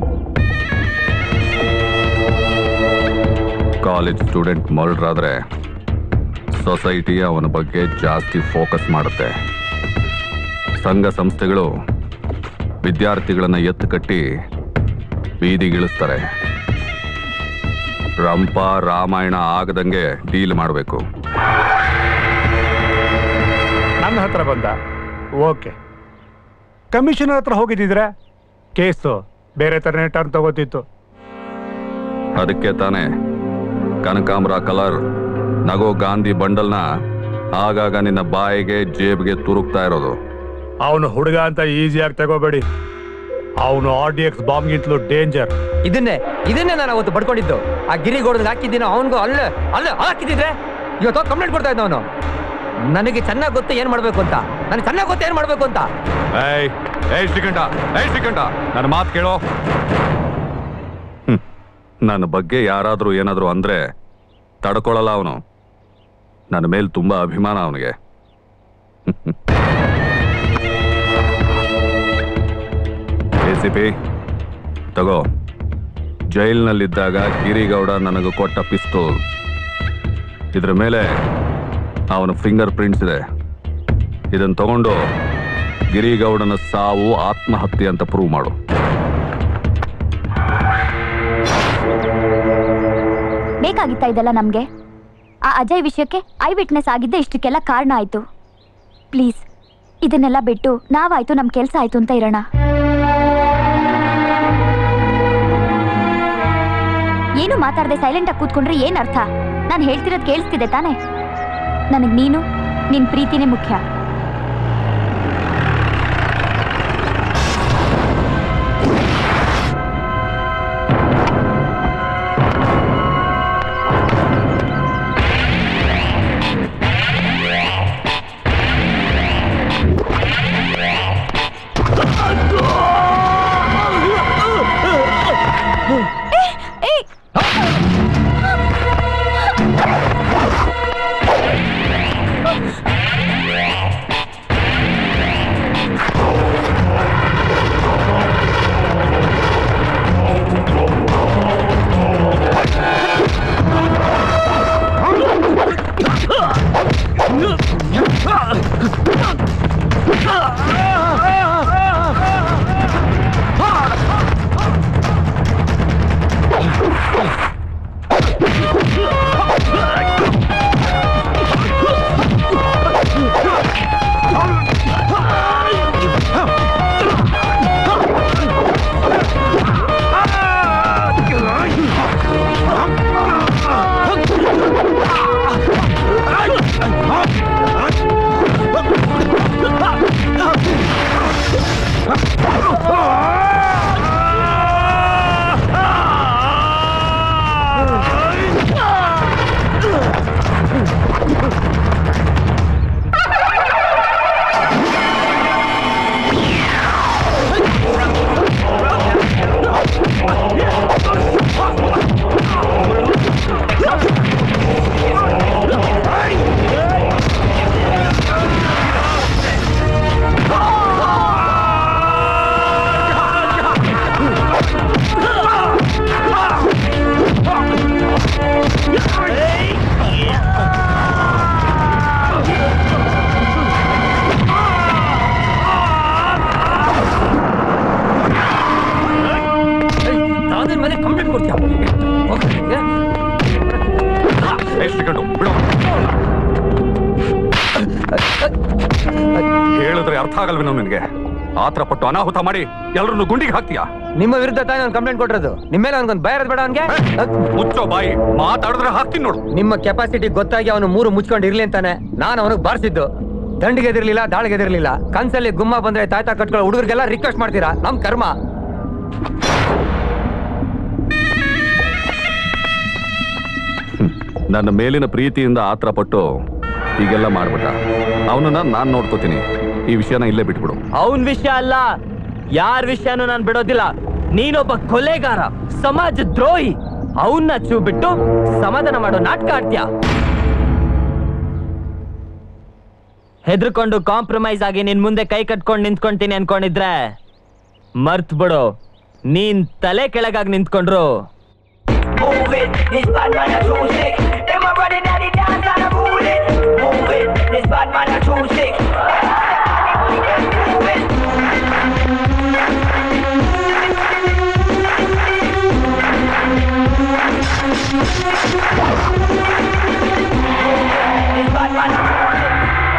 ಕಾಲೇಜ್ ಸ್ಟೂಡೆಂಟ್ ಮರ್ಡರ್ ಆದ್ರೆ ಸೊಸೈಟಿ ಅವನ ಬಗ್ಗೆ ಜಾಸ್ತಿ ಫೋಕಸ್ ಮಾಡುತ್ತೆ ಸಂಘ ಸಂಸ್ಥೆಗಳು ವಿದ್ಯಾರ್ಥಿಗಳನ್ನ ಎತ್ತು ಕಟ್ಟಿ ಬೀದಿಗಿಳಿಸ್ತಾರೆ ರಂಪ ರಾಮಾಯಣ ಆಗದಂಗೆ ಡೀಲ್ ಮಾಡಬೇಕು
ನನ್ನ ಹತ್ರ ಬಂದ ಓಕೆ ಕಮಿಷನರ್ ಹತ್ರ ಹೋಗಿದ್ದಿದ್ರೆ ಕೇಸು ಬೇರೆ ಥರನೇ ಟರ್ನ್ ತಗೋತಿತ್ತು
ಅದಕ್ಕೆ ತಾನೇ ಕನಕಾಂಬ್ರ ಕಲರ್ ನಗೋ ಗಾಂಧಿ ಬಂಡಲ್ನ ಆಗಾಗ ನಿನ್ನ ಬಾಯಿಗೆ ಜೇಬ್ಗೆ ತುರುಕ್ತಾ ಇರೋದು
ಅವನು ಹುಡುಗ ಅಂತ ಈಸಿಯಾಗಿ ತಗೋಬೇಡಿ ಅವನು ಆರ್ ಡಿ ಎಕ್ಸ್ ಬಾಂಬ್ಗಿಂತಲೂ ಡೇಂಜರ್
ಇದನ್ನೇ ಇದನ್ನೇ ನಾನು ಅವತ್ತು ಪಡ್ಕೊಂಡಿದ್ದು ಆ ಗಿರಿಗೌಡನಿಗೆ ಹಾಕಿದ್ದೀನೋ ಅವನಿಗೂ ಅಲ್ಲ ಅಲ್ಲ ಹಾಕಿದ್ದಿದ್ರೆ ಇವತ್ತು ಕಂಪ್ಲೇಂಟ್ ಕೊಡ್ತಾ ಇದ್ದ ಅವನು ನನಗೆ ಚೆನ್ನಾಗಿ ಗೊತ್ತು ಏನ್ ಮಾಡ್ಬೇಕು ಅಂತ ನನಗೆ ಚೆನ್ನಾಗಿ ಗೊತ್ತು ಏನ್ ಮಾಡ್ಬೇಕು ಅಂತ
ಏಯ್ ಏಯ್ ಶ್ರೀಕಂಠ ಏಯ್ ಶ್ರೀಕಂಠ ನನ್ನ ಮಾತು ಕೇಳೋ ಹ್ಮ್. ನನ್ನ ಬಗ್ಗೆ ಯಾರಾದ್ರೂ ಏನಾದ್ರೂ ಅಂದ್ರೆ ತಡ್ಕೊಳಲ್ಲ ಅವನು ನನ್ನ ಮೇಲೆ ತುಂಬಾ ಅಭಿಮಾನ ಅವನಿಗೆ ಎ ಸಿ ಪಿ ತಗೋ ಜೈಲ್ನಲ್ಲಿದ್ದಾಗ ಗಿರಿಗೌಡ ನನಗೆ ಕೊಟ್ಟ ಪಿಸ್ತೂಲ್ ಇದ್ರ ಮೇಲೆ ಅವನ ಫಿಂಗರ್ ಪ್ರಿಂಟ್ಸ್ ಇದೆ ಇದನ್ನು ತಗೊಂಡು ಗಿರಿಗೌಡನ ಸಾವು ಆತ್ಮಹತ್ಯೆ ಅಂತ ಪ್ರೂವ್ ಮಾಡು
ಬೇಕಾಗಿತ್ತಾ ಇದೆಲ್ಲ ನಮ್ಗೆ ಆ ಅಜಯ್ ವಿಷಯಕ್ಕೆ ಐ ವಿಟ್ನೆಸ್ ಆಗಿದ್ದೆ ಇಷ್ಟಕ್ಕೆಲ್ಲ ಕಾರಣ ಆಯ್ತು ಪ್ಲೀಸ್ ಇದನ್ನೆಲ್ಲ ಬಿಟ್ಟು ನಾವಾಯ್ತು ನಮ್ ಕೆಲ್ಸ ಆಯ್ತು ಅಂತ ಇರೋಣ ಏನು ಮಾತಾಡದೆ ಸೈಲೆಂಟ್ ಆಗಿ ಕೂತ್ಕೊಂಡ್ರೆ ಏನ್ ಅರ್ಥ ನಾನು ಹೇಳ್ತಿರೋದು ಕೇಳಿಸ್ತಿದೆ ತಾನೇ ನನಗ್ ನೀನು ನಿನ್ ಪ್ರೀತಿನೇ ಮುಖ್ಯ
ಯಾವ್ದ್ರ ಮೇಲೆ ಕಂಪ್ಲೇಂಟ್ ಕೊಡ್ತೀಯ
ಏಯ್ ಶ್ರೀಕಂಠ ಬಿಡು ಹೇಳಿದ್ರೆ ಅರ್ಥ ಆಗಲ್ವೇನೋ ನಿನಗೆ ಆತರ ಪಟ್ಟು ಅನಾಹುತ ಮಾಡಿ ಎಲ್ಲರನ್ನು ಗುಂಡಿಗೆ ಹಾಕ್ತೀಯಾ
ನಿಮ್ಮ ವಿರುದ್ಧ ತಾನೇ ನಾನು ಕಂಪ್ಲೇಂಟ್ ಕೊಟ್ಟಿರೋದು ನಿಮ್ಮ ಮೇಲೆ ಅವ್ನಿಗೊಂದು ಭಯ ಇರೋದು ಬೇಡ ಅವನಿಗೆ
ಮುಚ್ಚೋ ಬಾಯಿ ಮಾತಾಡಿದ್ರೆ ಹಾಕ್ತೀನಿ ನೋಡು
ನಿಮ್ಮ ಕೆಪಾಸಿಟಿ ಗೊತ್ತಾಗಿ ಅವನು ಮೂರು ಮುಚ್ಕೊಂಡು ಇರ್ಲಿ ಅಂತಾನೆ ನಾನು ಅವನಿಗೆ ಬಾರಿಸಿದ್ದು ದಂಡಿಗೆ ಎದಿರ್ಲಿಲ್ಲ ದಾಳಿಗೆ ಎದಿರ್ಲಿಲ್ಲ ಕನ್ಸಲ್ಲಿ ಗುಮ್ಮ ಬಂದ್ರೆ ತಾಯ್ತಾ ಕಟ್ಕೊಳ್ಳೋ ಹುಡುಗರಿಗೆಲ್ಲ ರಿಕ್ವೆಸ್ಟ್ ಮಾಡ್ತೀರಾ ನಮ್ ಕರ್ಮ
ನನ್ನ ಮೇಲಿನ ಪ್ರೀತಿಯಿಂದ ಆತರ ಪಟ್ಟು ಹೀಗೆಲ್ಲ ಮಾಡ್ಬಿಟ್ಟ ಅವನನ್ನ ನಾನ್ ನೋಡ್ಕೋತೀನಿ ಈ ವಿಷಯನ ಇಲ್ಲೇ ಬಿಟ್ಬಿಡು
ಅವನ್ ವಿಷಯ ಅಲ್ಲ ಯಾರ ವಿಷಯನೂ ನಾನು ಬಿಡೋದಿಲ್ಲ ನೀನೊಬ್ಬ ಕೊಲೆಗಾರ ಸಮಾಜ ದ್ರೋಹಿ ಅವನ್ನ ಚೂ ಬಿಟ್ಟು ಸಮಾಧಾನ ಮಾಡೋ ನಾಟಕ ಆಡ್ತೀಯ ಹೆದರ್ಕೊಂಡು ಕಾಂಪ್ರಮೈಸ್ ಆಗಿ ನಿನ್ ಮುಂದೆ ಕೈ ಕಟ್ಕೊಂಡು ನಿಂತ್ಕೊಂತೀನಿ ಅನ್ಕೊಂಡಿದ್ರೆ ಮರ್ತ್ ಬಿಡು ನೀನ್ ತಲೆ ಕೆಳಗಾಗಿ ನಿಂತ್ಕೊಂಡ್ರು
Move it, this bad man a true sick. Them a running at the dance and a rule it. Move it, this bad man a true sick. Move it. This bad man a true sick.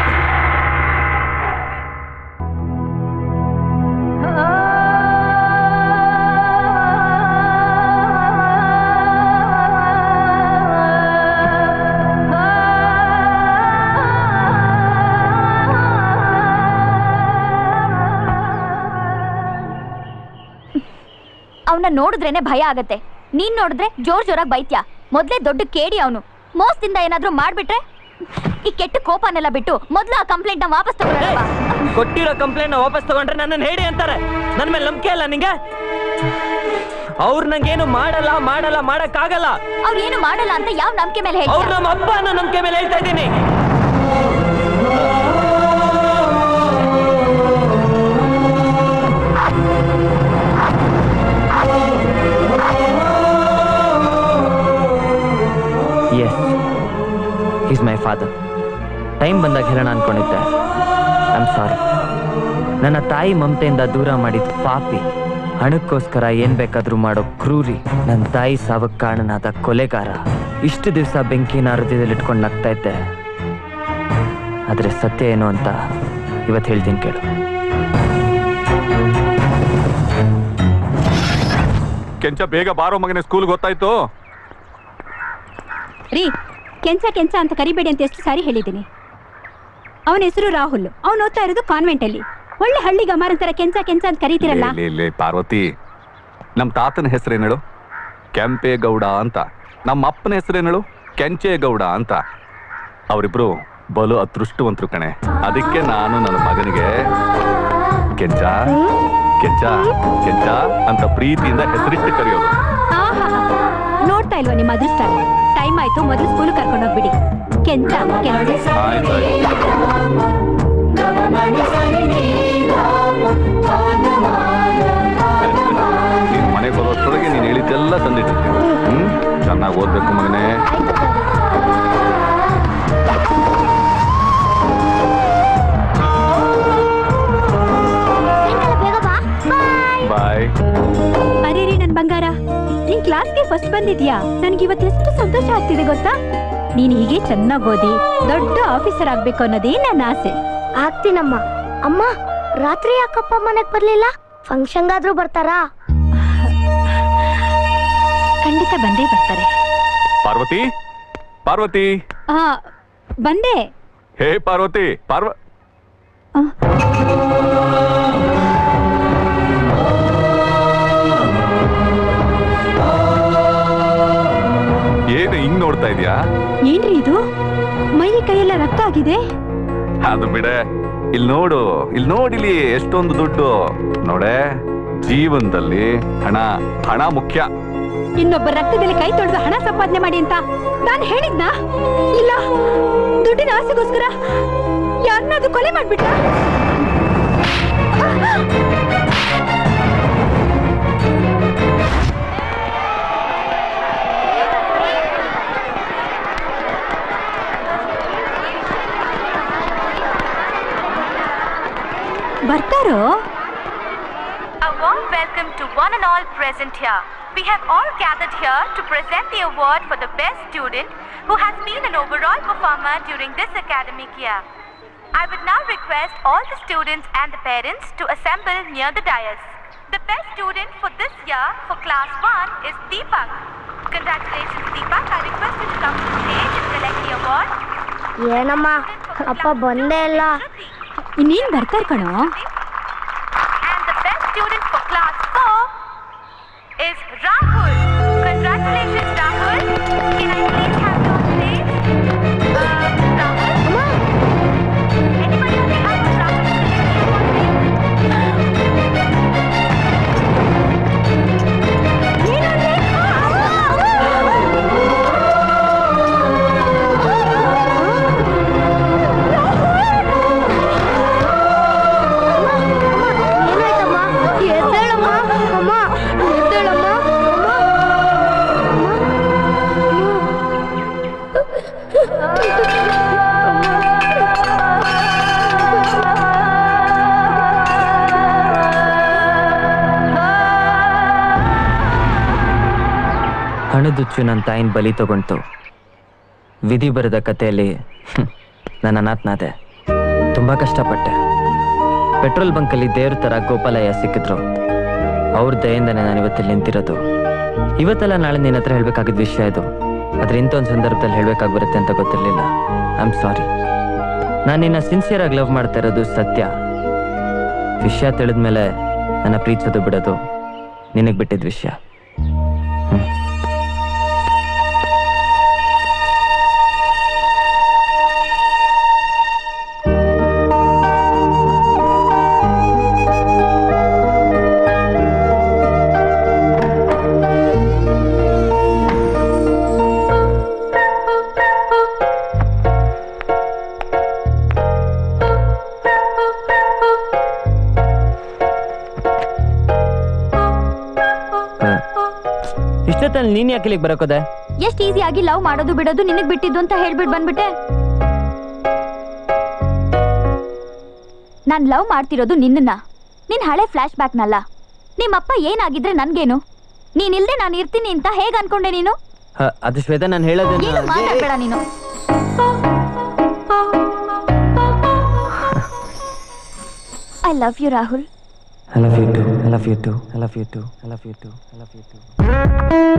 ಅವನ್ನ ನೋಡಿದ್ರೇನೆ ಭಯ ಆಗತ್ತೆ ನೀನ್ ನೋಡಿದ್ರೆ ಜೋರ್ ಜೋರಾಗಿ ಬೈತ್ಯಾ ಮೊದ್ಲೇ ದೊಡ್ಡ ಕೇಡಿ ಅವನು ಮೋಸದಿಂದ ಏನಾದ್ರೂ ಮಾಡ್ಬಿಟ್ರೆ ಈ ಕೆಟ್ಟ ಕೋಪನೆಲ್ಲ ಬಿಟ್ಟು ಮೊದ್ಲು ಆ ಕಂಪ್ಲೇಂಟ್ ನ ವಾಪಸ್ ತಗೊಳ್ಳೋಣ
ಕೊಟ್ಟಿರೋ ಕಂಪ್ಲೇಂಟ್ ವಾಪಸ್ ತಗೊಂಡ್ರೆ ನನ್ನನ್ನು ಹೇಳಿ ಅಂತಾರೆ ನನ್ನ ಮೇಲೆ ನಂಬಿಕೆ ಇಲ್ಲ ನಿಂಗೆ ಅವ್ರು ನಂಗೇನು ಮಾಡಲ್ಲ ಮಾಡಲ್ಲ ಮಾಡಕ್ಕಾಗಲ್ಲ
ಅವ್ರು ಏನು ಮಾಡಲ್ಲ ಅಂತ ಯಾವ ನಂಬಿಕೆ ಮೇಲೆ
ಅವ್ರು
ಹೇಳ್ತಾರೆ
ನಮ್ಮ ಅಪ್ಪ ಅನ್ನೋ ನಂಬಿಕೆ ಮೇಲೆ ಹೇಳ್ತಾ ಇದ್ದೀನಿ yes is my father time ಬಂದಾಗ ಹೇಳೋಣ ಅನ್ಕೊಂಡಿದ್ದೆ ಐ ಆಮ್ ಸಾರಿ ನನ್ನ ತಾಯಿ ಮಮತೆಯಿಂದ ದೂರ ಮಾಡಿದ ಪಾಪಿ ಹಣಕ್ಕೋಸ್ಕರ ಏನ್ ಬೇಕಾದ್ರೂ ಮಾಡೋ ಕ್ರೂರಿ ನನ್ನ ತಾಯಿ ಸಾವಕ್ಕೆ ಕಾರಣನಾದ ಕೊಲೆಗಾರ ಇಷ್ಟು ದಿವಸ ಬೆಂಕಿನ ಹೃದಯದಲ್ಲಿ ಇಟ್ಕೊಂಡು ನಗ್ತಾ ಇದ್ದೆ ಆದ್ರೆ ಸತ್ಯ ಏನು ಅಂತ ಇವತ್ತು ಹೇಳ್ತೀನಿ ಕೇಳು
ಕೆಂಚ ಬೇಗ ಬಾರೋ ಮಗನೇ ಸ್ಕೂಲ್ ಗೊತ್ತಾಯ್ತು
ರೀ ಕೆಂಚ ಕೆಂಚ ಅಂತ ಕರಿಬೇಡಿ ಅಂತ ಎಷ್ಟು ಸಾರಿ ಹೇಳಿದ್ದೀನಿ ಅವನ ಹೆಸರು ರಾಹುಲ್ ಅವನು ಓದ್ತಾ ಇರೋದು ಕಾನ್ವೆಂಟ್ ಅಲ್ಲಿ ಒಳ್ಳೆ ಹಳ್ಳಿ ಗಮಾರಂತರ ಕೆಂಚ ಕೆಂಚ ಅಂತ ಕರೀತಿರಲ್ಲ
ಲೇ, ಲೇ, ಲೇ, ಪಾರ್ವತಿ ನಮ್ಮ ತಾತನ ಹೆಸರೇನಳು ಕೆಂಪೇಗೌಡ ಅಂತ ನಮ್ಮ ಅಪ್ಪನ ಹೆಸರೇನಳು ಕೆಂಚೇಗೌಡ ಅಂತ ಅವರಿಬ್ರು ಬಲು ಅದೃಷ್ಟವಂತರು ಕಣೆ ಅದಕ್ಕೆ ನಾನು ನನ್ನ ಮಗನಿಗೆ ಕೆಂಚ ಕೆಂಚ ಕೆಂಚ ಅಂತ ಪ್ರೀತಿಯಿಂದ ಹೆಸರಿಟ್ಟು ಕರೆಯೋದು
ಆಹಾ ನೋಡ್ತಾ ಇಲ್ವಾ ನಿಮ್ಮ ಅದೃಷ್ಟ ಟೈಮ್ ಆಯ್ತು ಮೊದಲು ಸ್ಕೂಲ್ ಕರ್ಕೊಂಡು ಹೋಗ್ಬಿಡಿ ಕೆಂಚ ಕೆಂಚ
ನೀನ್ ಮನೆಗೆ ಬರೋಷ್ಟೊಳಗೆ ನೀನು ಹೇಳಿದ್ದೆಲ್ಲ ತಂದಿಟ್ಟಿರ್ತೀನಿ ಹ್ಮ್ ಚೆನ್ನಾಗಿ ಓದ್ಬೇಕು ಮಗನೇ ಬಾಯ್
ಅರೆ ರೀ ನನ್ ಬಂಗಾರ ನೀನ್ ಕ್ಲಾಸ್ಗೆ ಫಸ್ಟ್ ಬಂದಿದ್ಯಾ ನನ್ಗೆ ಇವತ್ತು ಎಷ್ಟು ಸಂತೋಷ ಆಗ್ತಿದೆ ಗೊತ್ತಾ ನೀನ್ ಹೀಗೆ ಚೆನ್ನಾಗಿ ಓದಿ ದೊಡ್ಡ ಆಫೀಸರ್ ಆಗ್ಬೇಕು ಅನ್ನೋದೇ ನನ್ನ ಆಸೆ
ಆಗ್ತೀನಮ್ಮ ಅಮ್ಮ ರಾತ್ರಿ ಯಾಕಪ್ಪ ಮನೆಗ್ ಬರ್ಲಿಲ್ಲ ಫಂಕ್ಷನ್ಗಾದ್ರೂ ಬರ್ತಾರಾ
ಖಂಡಿತ ಬಂದೇ ಬರ್ತಾರೆ
ಪಾರ್ವತಿ ಪಾರ್ವತಿ
ಆ ಬಂದೆ
ಹೇ ಪಾರ್ವತಿ ಪಾರ್ವ ಏನು ಹಿಂಗ್ ನೋಡ್ತಾ ಇದೀಯಾ
ಏನ್ರಿ ಇದು ಮೈ ಕೈಯೆಲ್ಲ ರಕ್ತ ಆಗಿದೆ
ಅದು ಬಿಡೆ ಇಲ್ಲಿ ನೋಡು ಇಲ್ಲಿ ನೋಡಿಲಿ ಎಷ್ಟೊಂದು ದುಡ್ಡು ನೋಡೆ ಜೀವನದಲ್ಲಿ ಹಣ ಹಣ ಮುಖ್ಯ
ಇನ್ನೊಬ್ಬ ರಕ್ತದಲ್ಲಿ ಕೈ ತೊಳೆದು ಹಣ ಸಂಪಾದನೆ ಮಾಡಿ ಅಂತ ನಾನು ಹೇಳಿದ್ನಾ ಇಲ್ಲ ದುಡ್ಡಿನ ಆಸೆಗೋಸ್ಕರ ಯಾರನ್ನಾದ್ರೂ ಕೊಲೆ ಮಾಡ್ಬಿಟ್ಟ ಬರ್ತಾರೋ
A warm welcome to one and all present here. We have all gathered here to present the award for the best student who has been an overall performer during this academic year. I would now request all the students and the parents to assemble near the dais. The best student for this year for class 1 is Deepak. Congratulations Deepak. I request you to come to the stage and collect the award.
ಏನಮ್ಮ ಅಪ್ಪ ಬಂದೇ ಇಲ್ಲ
ಇನ್ನೇನ್ ಬರ್ತಾರ ಕಣೋ
And the best student for class 4 is Rahul. Congratulations, Rahul. Can I please have you on stage? Uh, Rahul? Anybody on behalf of Rahul?
ಏನಾಯ್ತಮ್ಮ ಎದ್ದೇಳಮ್ಮ ಅಮ್ಮ ಎದ್ದೇಳಮ್ಮ
ಹಣದುಚ್ಚು ನನ್ನ ತಾಯಿನ ಬಲಿ ತಗೊಂತು ವಿಧಿ ಬರೆದ ಕಥೆಯಲ್ಲಿ ಹ್ಮ್, ನನ್ನ ಅನಾಥನಾದೆ ತುಂಬ ಕಷ್ಟಪಟ್ಟೆ ಪೆಟ್ರೋಲ್ ಬಂಕಲ್ಲಿ ದೇವ್ರ ಥರ ಗೋಪಾಲಯ್ಯ ಸಿಕ್ಕಿದ್ರು ಅವ್ರ ದಯೆಯಿಂದನೇ ನಾನು ಇವತ್ತಿಲ್ಲಿ ನಿಂತಿರೋದು ಇವತ್ತೆಲ್ಲ ನಾಳೆ ನಿನ್ನ ಹತ್ರ ಹೇಳ್ಬೇಕಾಗಿದ್ದ ವಿಷಯ ಇದು ಆದ್ರೆ ಇಂಥ ಒಂದು ಸಂದರ್ಭದಲ್ಲಿ ಹೇಳ್ಬೇಕಾಗಿ ಬರುತ್ತೆ ಅಂತ ಗೊತ್ತಿರಲಿಲ್ಲ ಐ ಆಮ್ ಸಾರಿ ನಾನು ನಿನ್ನ ಸಿನ್ಸಿಯರ್ ಆಗಿ ಲವ್ ಮಾಡ್ತಾ ಇರೋದು ಸತ್ಯ ವಿಷಯ ತಿಳಿದ್ಮೇಲೆ ನನ್ನ ಪ್ರೀತಿಸೋದು ಬಿಡೋದು ನಿನಗೆ ಬಿಟ್ಟಿದ್ದ ವಿಷಯ ಇಷ್ಟೊತ್ತಲ್ಲಿ ನೀನ್ ಯಾಕೆ ಇಲ್ಲಿಗೆ ಬರೋಕೋದೆ
ಎಷ್ಟ್ ಈಸಿ ಆಗಿ ಲವ್ ಮಾಡೋದು ಬಿಡೋದು ನಿನಗ್ ಬಿಟ್ಟಿದ್ದು ಅಂತ ಹೇಳ್ಬಿಟ್ ಬಂದ್ಬಿಟ್ಟೆ ನಾನ್ ಲವ್ ಮಾಡ್ತಿರೋದು ನಿನ್ನನ್ನ ನಿನ್ ಹಳೆ ಫ್ಲಾಶ್ ಬ್ಯಾಕ್ನಲ್ಲ ನಿಮ್ಮಪ್ಪ ಏನಾಗಿದ್ರೆ ನನ್ಗೇನು ನೀನಿಲ್ದೆ ನಾನು ಇರ್ತೀನಿ ಅಂತ ಹೇಗ್ ಅನ್ಕೊಂಡೆ ನೀನು
ಹ, ಅದು ಶ್ವೇತಾ ನಾನು
ಏನು
ಹೇಳೋದನ್ನ
ಮಾತಾಡ್ಬೇಡ ನೀನು I love you Rahul
I love you too. I love you too. I love you too. I love you too. I love you too.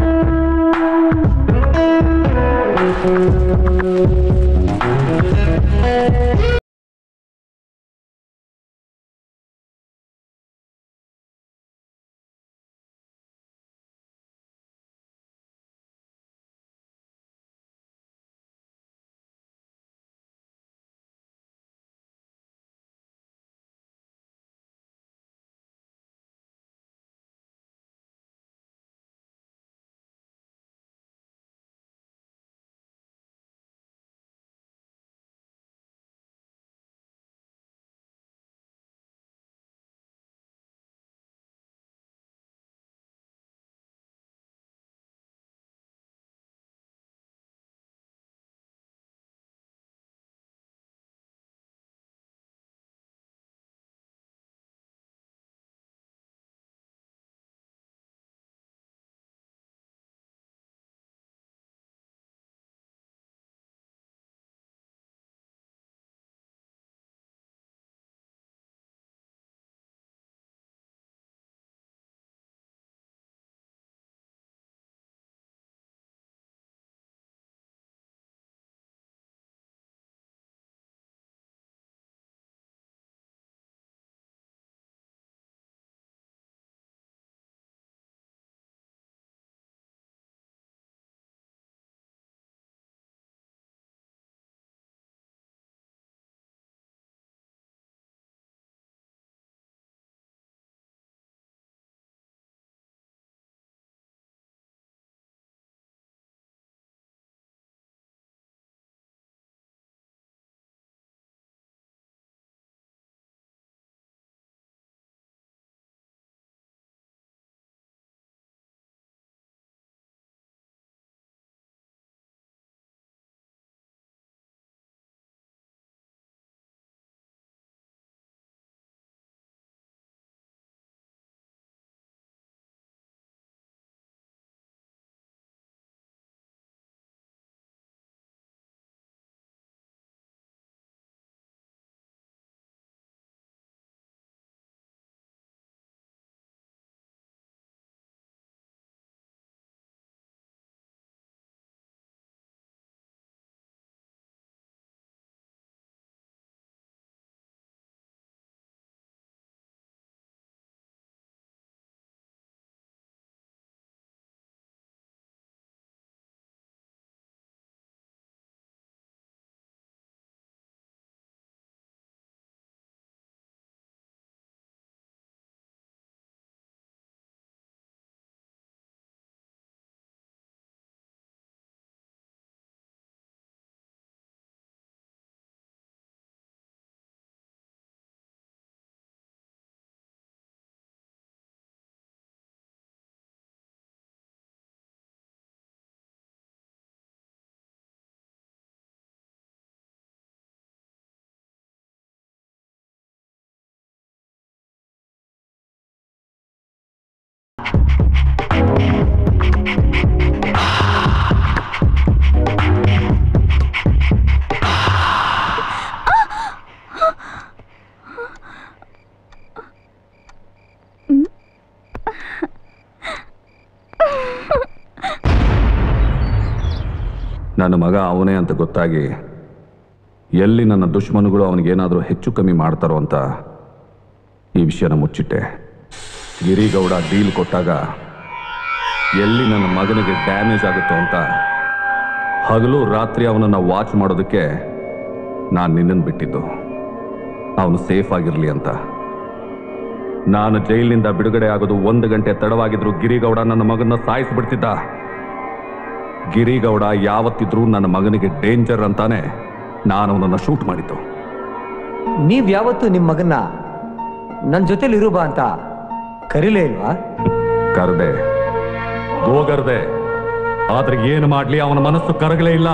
ನನ್ನ ಮಗ ಅವನೇ ಅಂತ ಗೊತ್ತಾಗಿ ಎಲ್ಲಿ ನನ್ನ ದುಶ್ಮನುಗಳು ಅವನಿಗೇನಾದರೂ ಹೆಚ್ಚು ಕಮ್ಮಿ ಮಾಡ್ತಾರೋ ಅಂತ ಈ ವಿಷಯನ ಮುಚ್ಚಿಟ್ಟೆ ಗಿರಿಗೌಡ ಡೀಲ್ ಕೊಟ್ಟಾಗ ಎಲ್ಲಿ ನನ್ನ ಮಗನಿಗೆ ಡ್ಯಾಮೇಜ್ ಆಗುತ್ತೋ ಅಂತ ಹಗಲು ರಾತ್ರಿ ಅವನನ್ನು ವಾಚ್ ಮಾಡೋದಕ್ಕೆ ನಾನು ನಿನ್ನನ್ನು ಬಿಟ್ಟಿದ್ದು ಅವನು ಸೇಫ್ ಆಗಿರಲಿ ಅಂತ ನಾನು ಜೈಲಿನಿಂದ ಬಿಡುಗಡೆ ಆಗೋದು ಒಂದು ಗಂಟೆ ತಡವಾಗಿದ್ರು ಗಿರಿಗೌಡ ನನ್ನ ಮಗನ ಸಾಯಿಸ್ಬಿಡ್ತಿದ್ದ ಗಿರಿಗೌಡ ಯಾವತ್ತಿದ್ರೂ ನನ್ನ ಮಗನಿಗೆ ಡೇಂಜರ್ ಅಂತಾನೆ ನಾನು ಅವನನ್ನು ಶೂಟ್ ಮಾಡಿದ್ದು
ನೀವ್ ಯಾವತ್ತು ನಿಮ್ ಮಗನ್ನ ನನ್ ಜೊತೆಲಿ ಇರು ಬಾ ಅಂತ ಕರೀಲೇ ಇಲ್ವಾ
ಕರೆದೆ ಗೋಗರ್ದೆ ಆದ್ರೆ ಏನು ಮಾಡ್ಲಿ ಅವನ ಮನಸ್ಸು ಕರಗಲೇ ಇಲ್ಲ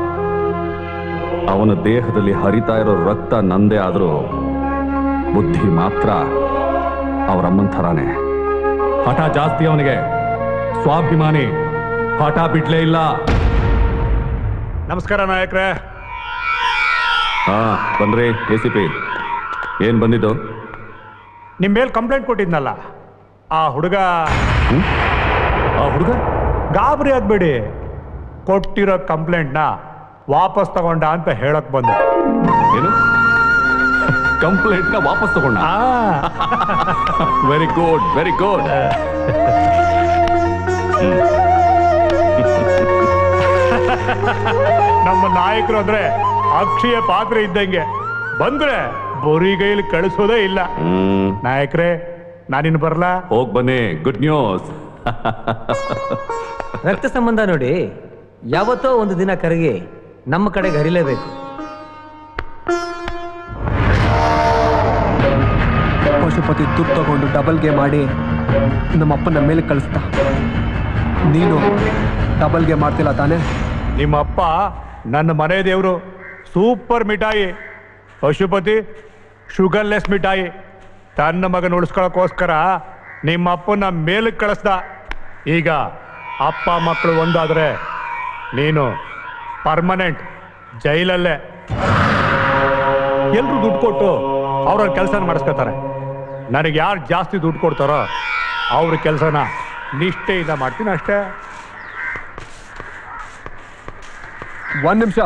ಅವನ ದೇಹದಲ್ಲಿ ಹರಿತಾ ಇರೋ ರಕ್ತ ನಂದೇ ಆದ್ರೂ ಬುದ್ಧಿ ಮಾತ್ರ ಅವರಮ್ಮನ ಥರಾನೇ ಹಠ ಜಾಸ್ತಿ ಅವನಿಗೆ ಸ್ವಾಭಿಮಾನಿ ಹಠ ಬಿಡ್ಲೇ ಇಲ್ಲ
ನಮಸ್ಕಾರ ನಾಯಕ್ರೆ
ಹಾ ಬನ್ರಿ ಎ ಸಿ ಪಿ ಏನ್ ಬಂದಿದ್ದು
ನಿಮ್ ಮೇಲ್ ಕಂಪ್ಲೇಂಟ್ ಕೊಟ್ಟಿದ್ನಲ್ಲ ಆ ಹುಡುಗ
ಆ ಹುಡುಗ
ಗಾಬರಿ ಆಗ್ಬೇಡಿ ಕೊಟ್ಟಿರೋ ಕಂಪ್ಲೇಂಟ್ನ ವಾಪಸ್ ತಗೊಂಡ ಅಂತ ಹೇಳಕ್ ಬಂದೆ
ಏನು ಕಂಪ್ಲೇಂಟ್ ನ ವಾಪಸ್ ತಗೊಂಡ ವೆರಿ ಗುಡ್ ವೆರಿ ಗುಡ್
ನಮ್ಮ ನಾಯಕರು ಅಂದ್ರೆ ಅಕ್ಷಯ ಪಾತ್ರೆ ಇದ್ದಂಗೆ ಬಂದ್ರೆ ಬರಿಗೈಲಿ ಕಳಿಸೋದೇ ಇಲ್ಲ ನಾಯಕರೇ ನಾನಿನ್ ಬರ್ಲಾ
ಹೋಗ್ ಬನ್ನಿ ಗುಡ್ ನ್ಯೂಸ್
ರಕ್ತ ಸಂಬಂಧ ನೋಡಿ ಯಾವತ್ತೋ ಒಂದು ದಿನ ಕರಗಿ ನಮ್ಮ ಕಡೆಗೆ ಹರಿಲೇಬೇಕು
ಪಶುಪತಿ ದುಡ್ಡು ತಗೊಂಡು ಡಬಲ್ ಗೇಮ್ ಮಾಡಿ ನಮ್ಮ ಅಪ್ಪನ ಮೇಲೆ ಕಳಿಸ್ದ ನೀನು ಡಬಲ್ ಗೇಮ್ ಮಾಡ್ತಿಲ್ಲ ತಾನೇ
ನಿಮ್ಮಪ್ಪ ನನ್ನ ಮನೆ ದೇವರು ಸೂಪರ್ ಮಿಠಾಯಿ ಪಶುಪತಿ ಶುಗರ್ಲೆಸ್ ಮಿಠಾಯಿ ತನ್ನ ಮಗನ ಉಳಿಸ್ಕೊಳ್ಳೋಕ್ಕೋಸ್ಕರ ನಿಮ್ಮ ಅಪ್ಪನ ಮೇಲಕ್ಕೆ ಕಳಿಸ್ದ ಈಗ ಅಪ್ಪ ಮಕ್ಕಳು ಒಂದಾದ್ರೆ ನೀನು ಪರ್ಮನೆಂಟ್ ಜೈಲಲ್ಲೇ ಎಲ್ರು ದುಡ್ಡು ಕೊಟ್ಟು ಅವ್ರವ್ರ ಕೆಲಸನ ಮಾಡಿಸ್ಕೋತಾರೆ ನನಗೆ ಯಾರು ಜಾಸ್ತಿ ದುಡ್ಡು ಕೊಡ್ತಾರೋ ಅವ್ರ ಕೆಲಸನ ನಿಷ್ಠೆಯಿಂದ ಮಾಡ್ತೀನಿ ಅಷ್ಟೇ
ಒಂದ್ ನಿಮಿಷ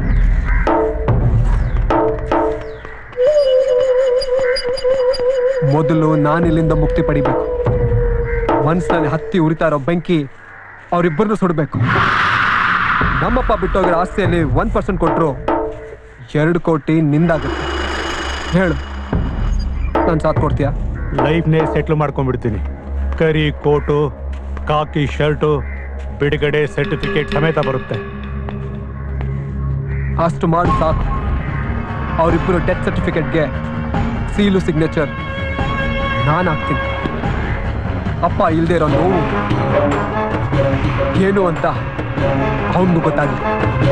ಮೊದಲು ನಾನು ಇಲ್ಲಿಂದ ಮುಕ್ತಿ ಪಡಿಬೇಕು ಮನ್ಸಿನಲ್ಲಿ ಹತ್ತಿ ಉರಿತಾ ಇರೋ ಬೆಂಕಿ ಅವರಿಬ್ಬರನ್ನು ಸುಡಬೇಕು ನಮ್ಮಪ್ಪ ಬಿಟ್ಟೋಗಿರೋ ಆಸ್ತಿಯಲ್ಲಿ ಒನ್ ಪರ್ಸೆಂಟ್ ಕೊಟ್ಟರು ಎರಡು ಕೋಟಿ ನಿಂದಾಗುತ್ತೆ ಹೇಳು ನಾನು ಸಾಥ್ ಕೊಡ್ತೀಯಾ
ಲೈಫ್ನೇ ಸೆಟ್ಲ್ ಮಾಡ್ಕೊಂಡ್ಬಿಡ್ತೀನಿ ಕರಿ ಕೋಟು ಕಾಕಿ ಶರ್ಟು ಬಿಡುಗಡೆ ಸರ್ಟಿಫಿಕೇಟ್ ಸಮೇತ ಬರುತ್ತೆ
ಅಷ್ಟು ಮಾಡಿ ಸಾಕು ಅವರಿಬ್ಬರು ಡೆತ್ ಸರ್ಟಿಫಿಕೇಟ್ಗೆ ಸೀಲು ಸಿಗ್ನೇಚರ್ ನಾನು ಹಾಕ್ತೀನಿ ಅಪ್ಪ ಇಲ್ಲದೆ ಇರೋ ನೋವು ಏನು ಅಂತ ಅವನಿಗೂ ಗೊತ್ತಾಗಲಿ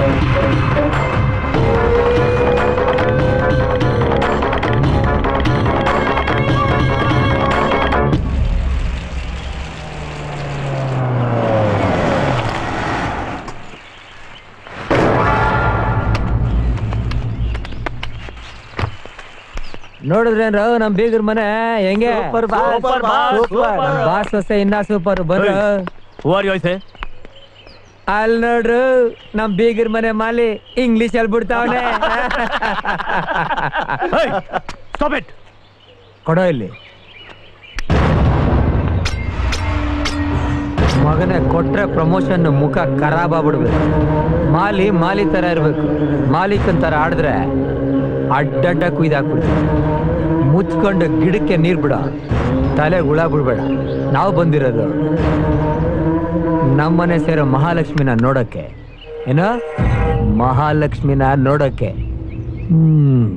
ನೋಡಿದ್ರೇನ್ರ ನಮ್ ಬೀಗರ್ ಮನೆ ಹೆಂಗೆ
Super boss, super boss, super.
ನಮ್ ಬಾಸ್ ಹೊಸ ಇನ್ನ ಸೂಪರ್ ಬಂದ್ರ
ಯೋಯ್ಸೆ
ಅಲ್ಲಿ ನೋಡ್ರು ನಮ್ ಬೀಗರ್ ಮನೆ ಮಾಲಿ ಇಂಗ್ಲಿಷ್ ಅಲ್ಲಿ ಬಿಡ್ತಾವನೆ
ಸ್ಟಾಪ್ ಇಟ್
ಕೊಡೋ ಇಲ್ಲಿ ಮಗನೇ ಕೊಟ್ರೆ ಪ್ರಮೋಷನ್ ಮುಖ ಖರಾಬ್ ಆಗ್ಬಿಡ್ಬೇಕು ಮಾಲಿ ಮಾಲಿ ತರ ಇರ್ಬೇಕು ಮಾಲೀಕನ್ ತರ ಆಡಿದ್ರೆ ಅಡ್ಡಡ್ಡ ಕುಯ್ದಾಕ್ಬಿಡ್ತೀವಿ ಮುಚ್ಕೊಂಡು ಗಿಡಕ್ಕೆ ನೀರ್ ಬಿಡ ತಲೆ ಹುಳ ಬಿಡ್ಬೇಡ ನಾವು ಬಂದಿರೋದು ನಮ್ಮನೆ ಸೇರೋ ಮಹಾಲಕ್ಷ್ಮಿನ ನೋಡಕ್ಕೆ ಏನ ಮಹಾಲಕ್ಷ್ಮಿನ ನೋಡಕ್ಕೆ ಹ್ಮ್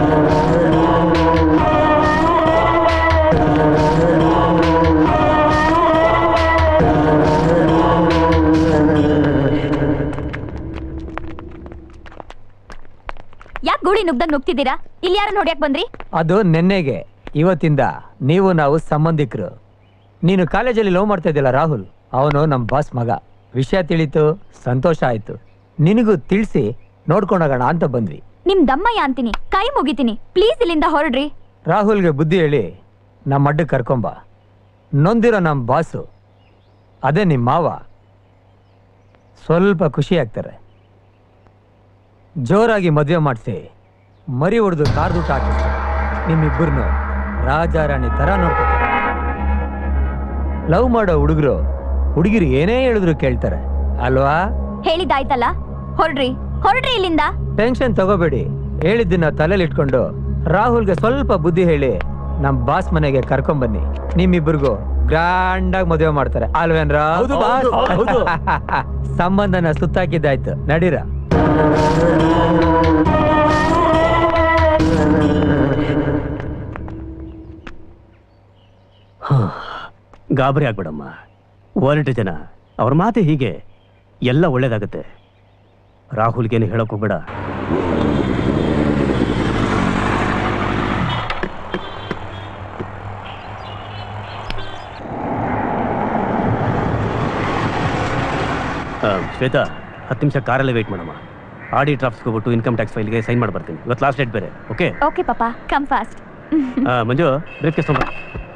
ಯಾಕೆ ಗೂಳಿ ನುಗ್ದಂಗ್ ನುಗ್ತಿದ್ದೀರಾ ಇಲ್ಲಿ ಯಾರನ್ನ ಹೊಡ್ಯಕ್ ಬಂದ್ರಿ
ಅದು ನೆನ್ನೆಗೆ ಇವತ್ತಿಂದ ನೀವು ನಾವು ಸಂಬಂಧಿಕರು ನೀನು ಕಾಲೇಜಲ್ಲಿ ಲವ್ ಮಾಡ್ತಾ ಇದ್ದಿಲ್ಲ ರಾಹುಲ್ ಅವನು ನಮ್ಮ ಬಾಸ್ ಮಗ ವಿಷಯ ತಿಳಿತು ಸಂತೋಷ ಆಯ್ತು ನಿನಗೂ ತಿಳಿಸಿ ನೋಡ್ಕೊಂಡೋಗೋಣ ಅಂತ ಬಂದ್ವಿ
ನಿಮ್ ದಮ್ಮಯ್ಯ ಅಂತೀನಿ ಕೈ ಮುಗಿತೀನಿ ಪ್ಲೀಸ್ ಇಲ್ಲಿಂದ ಹೊರಡ್ರಿ
ರಾಹುಲ್ಗೆ ಬುದ್ಧಿ ಹೇಳಿ ನಮ್ಮ ಅಡ್ಡಕ್ಕೆ ಕರ್ಕೊಂಬ ನೊಂದಿರೋ ನಮ್ಮ ಬಾಸು ಅದೇ ನಿಮ್ಮ ಮಾವ ಸ್ವಲ್ಪ ಖುಷಿ ಆಗ್ತಾರೆ ಜೋರಾಗಿ ಮದುವೆ ಮಾಡಿಸಿ ಮರಿ ಹೊಡೆದು ಕಾರ್ದುಟ ಹಾಕಿ ನಿಮ್ಮಿಬ್ಬರನ್ನು ರಾಜಾರಾಣಿ ತರ ನೋಡ್ಕೊತಾರೆ ಲವ್ ಮಾಡೋ ಹುಡುಗರು ಹುಡುಗಿರು ಏನೇ ಹೇಳಿದ್ರು ಕೇಳ್ತಾರೆ ಅಲ್ವಾ
ಹೇಳಿದ್ದಾಯ್ತಲ್ಲ ಹೊರಡ್ರಿ ಹೊರಡ್ರಿ ಇಲ್ಲಿಂದ
ಟೆನ್ಷನ್ ತಗೋಬೇಡಿ ಹೇಳಿದ್ದನ್ನ ತಲೆಯಲ್ಲಿ ಇಟ್ಕೊಂಡು ರಾಹುಲ್ಗೆ ಸ್ವಲ್ಪ ಬುದ್ಧಿ ಹೇಳಿ ನಮ್ ಬಾಸ್ ಮನೆಗೆ ಕರ್ಕೊಂಬನ್ನಿ ನಿಮ್ಮಿಬ್ಬರಿಗೂ ಗ್ರ್ಯಾಂಡ್ ಆಗಿ ಮದುವೆ ಮಾಡ್ತಾರೆ ಅಲ್ವೇನ್ರ
ಹೌದು boss, ಹೌದು.
ಸಂಬಂಧನ ಸುತ್ತಾಕಿದ್ದಾಯ್ತು ನಡೀರ
ಗಾಬರಿ ಆಗ್ಬೇಡಮ್ಮ ಹೊರಟು ಜನ ಅವ್ರ ಮಾತೆ ಹೀಗೆ ಎಲ್ಲ ಒಳ್ಳೇದಾಗತ್ತೆ ರಾಹುಲ್ಗೇನು ಹೇಳಕ್ ಹೋಗ್ಬೇಡ ಆ, ಶ್ವೇತಾ ಹತ್ತು ನಿಮಿಷ ಕಾರಲ್ಲೇ ವೆಯ್ಟ್ ಮಾಡಮ್ಮ ಆಡಿಟ್ ಆಫೀಸ್ಗೆ ಹೋಗ್ಬಿಟ್ಟು ಇನ್ಕಮ್ ಟ್ಯಾಕ್ಸ್ ಫೈಲ್ಗೆ ಸೈನ್ ಮಾಡಿ ಬರ್ತೀನಿ ಇವತ್ತು ಲಾಸ್ಟ್ ಡೇಟ್ ಬೇರೆ ಓಕೆ
ಓಕೆ ಪಾಪ ಕಮ್ ಫಾಸ್ಟ್
ಆ, ಮಂಜು ಬ್ರೀಫ್ ಕೇಸ್ ತೊಗೊಂಬ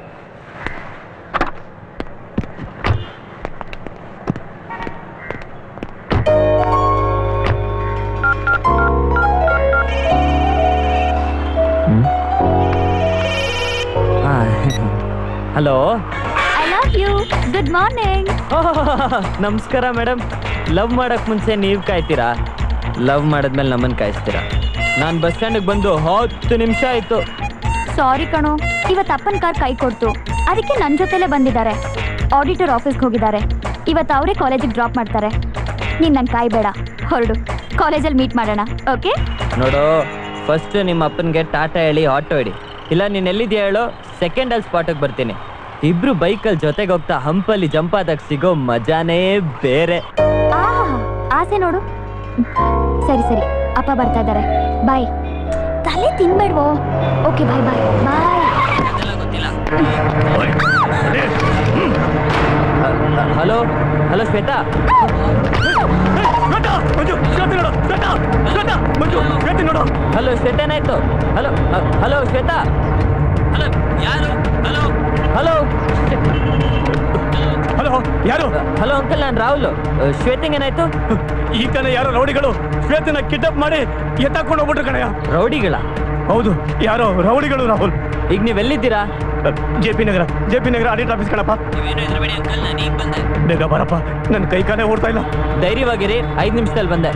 hello
I love you good morning
ನಮಸ್ಕಾರ ಮೇಡಮ್ ಲವ್ ಮಾಡಕ್ ಮುಂಚೆ ನೀವು ಕಾಯ್ತೀರಾ ಲವ್ ಮಾಡಿದ್ಮೇಲೆ ನಮ್ಮನ್ನು ಕಾಯಿಸ್ತೀರಾ ನಾನು ಬಸ್ ಸ್ಟ್ಯಾಂಡಿಗೆ ಬಂದು ಹತ್ತು ನಿಮಿಷ ಆಯಿತು
ಸಾರಿ ಕಣೋ ಇವತ್ತು ಅಪ್ಪನ ಕಾರ್ ಕೈ ಕೊಡ್ತು ಅದಕ್ಕೆ ನನ್ನ ಜೊತೆಲೇ ಬಂದಿದ್ದಾರೆ ಆಡಿಟರ್ ಆಫೀಸ್ಗೆ ಹೋಗಿದ್ದಾರೆ ಇವತ್ತು ಅವರೇ ಕಾಲೇಜಿಗೆ ಡ್ರಾಪ್ ಮಾಡ್ತಾರೆ ನೀನು ನನ್ನ ಕಾಯ್ಬೇಡ ಹೊರಡು ಕಾಲೇಜಲ್ಲಿ ಮೀಟ್ ಮಾಡೋಣ ಓಕೆ
ನೋಡು ಫಸ್ಟ್ ನಿಮ್ಮ ಅಪ್ಪನಿಗೆ ಟಾಟಾ ಹೇಳಿ ಆಟೋ ಇಡಿ ಇಲ್ಲ ನೀನು ಎಲ್ಲಿದ್ಯಾ ಹೇಳು ಸೆಕೆಂಡಲ್ಲಿ ಸ್ಪಾಟಿಗೆ ಬರ್ತೀನಿ ಇಬ್ರು ಬೈಕಲ್ಲಿ ಜೊತೆಗೆ ಹೋಗ್ತಾ ಹಂಪಲ್ಲಿ ಜಂಪ್ ಆದಾಗ ಸಿಗೋ ಮಜಾನೇ ಬೇರೆ
ಆಹ್, ಆಸೆ ನೋಡು ಸರಿ ಸರಿ ಅಪ್ಪ ಬರ್ತಾ ಇದ್ದಾರೆ ಬಾಯ್ ತಲೆ ತಿನ್ಬೇಡ್ವೋ okay bye bye bye
hello hello Shweta hello Shweta ಏನಾಯ್ತು ಹಲೋ ಹಲೋ ಶ್ವೇತಾ ಹಲೋ ಯಾರು ಹಲೋ ಹಲೋ
ಹಲೋ ಯಾರು
ಹಲೋ ಅಂಕಲ್ ನಾನು ರಾಹುಲ್ ಶ್ವೇತಿಂಗ್ ಏನಾಯ್ತು
ಈ ಕಡೆ ಯಾರೋ ರೌಡಿಗಳು ಶ್ವೇತನ ಕಿಡ್ನಾಪ್ ಮಾಡಿ ಎತ್ತಾಕೊಂಡು ಹೋಗ್ಬಿಟ್ರು ಕಣಯ್ಯ
ರೌಡಿಗಳ
ಹೌದು ಯಾರೋ ರೌಡಿಗಳು ರಾಹುಲ್
ಈಗ ನೀವೆಲ್ಲಿದ್ದೀರಾ
J P Nagar J P Nagar audit office ಕಣಪ್ಪ ಬೇಗ ಬರಪ್ಪ ನನ್ನ ಕೈ ಕಾಲೇ ಓಡ್ತಾ ಇಲ್ಲ
ಧೈರ್ಯವಾಗಿರಿ ಐದು ನಿಮಿಷದಲ್ಲಿ ಬಂದೆ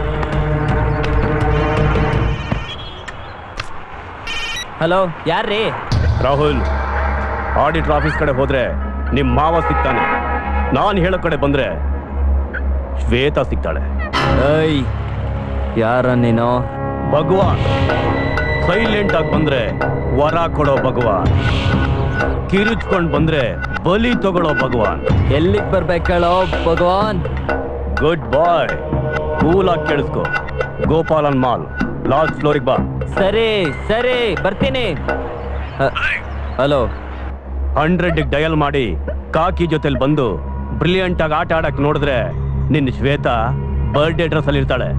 ಹಲೋ ಯಾರ್ರೀ
ರಾಹುಲ್ ಆಡಿಟರ್ ಆಫೀಸ್ ಕಡೆ ಹೋದ್ರೆ ನಿಮ್ ಮಾವ ಸಿಗ್ತಾನೆ ನಾನು ಹೇಳೋ ಕಡೆ ಬಂದ್ರೆ ಶ್ವೇತಾ ಸಿಗ್ತಾಳೆ
ಏಯ್ ಯಾರ ನೀನು
ಭಗವಾನ್ ಸೈಲೆಂಟ್ ಆಗಿ ಬಂದ್ರೆ ವರ ಕೊಡೋ ಭಗವಾನ್ ಕಿರುಚ್ಕೊಂಡ್ ಬಂದ್ರೆ ಬಲಿ ತಗೊಳ್ಳೋ ಭಗವಾನ್
ಎಲ್ಲಿಗೆ ಬರ್ಬೇಕೇಳೋ ಭಗವಾನ್
ಗುಡ್ ಬಾಯ್ ಕೂಲ್ ಆಗಿ ಕೇಳಿಸ್ಕೊ ಗೋಪಾಲನ್ ಮಾಲ್ ಲಾಸ್ಟ್ ಫ್ಲೋರಿಗೆ ಬಾ
ಸರಿ ಸರಿ ಬರ್ತೀನಿ ಹಲೋ
ಹಂಡ್ರೆಡ್ ಡಯಲ್ ಮಾಡಿ ಕಾಕಿ ಜೊತೆಲಿ ಬಂದು ಬ್ರಿಲಿಯಂಟ್ ಆಗಿ ಆಟ ಆಡಕ್ ನೋಡಿದ್ರೆ ನಿನ್ನ ಶ್ವೇತಾ ಬರ್ಡೇ ಡ್ರೆಸ್ ಅಲ್ಲಿ ಇರ್ತಾಳೆ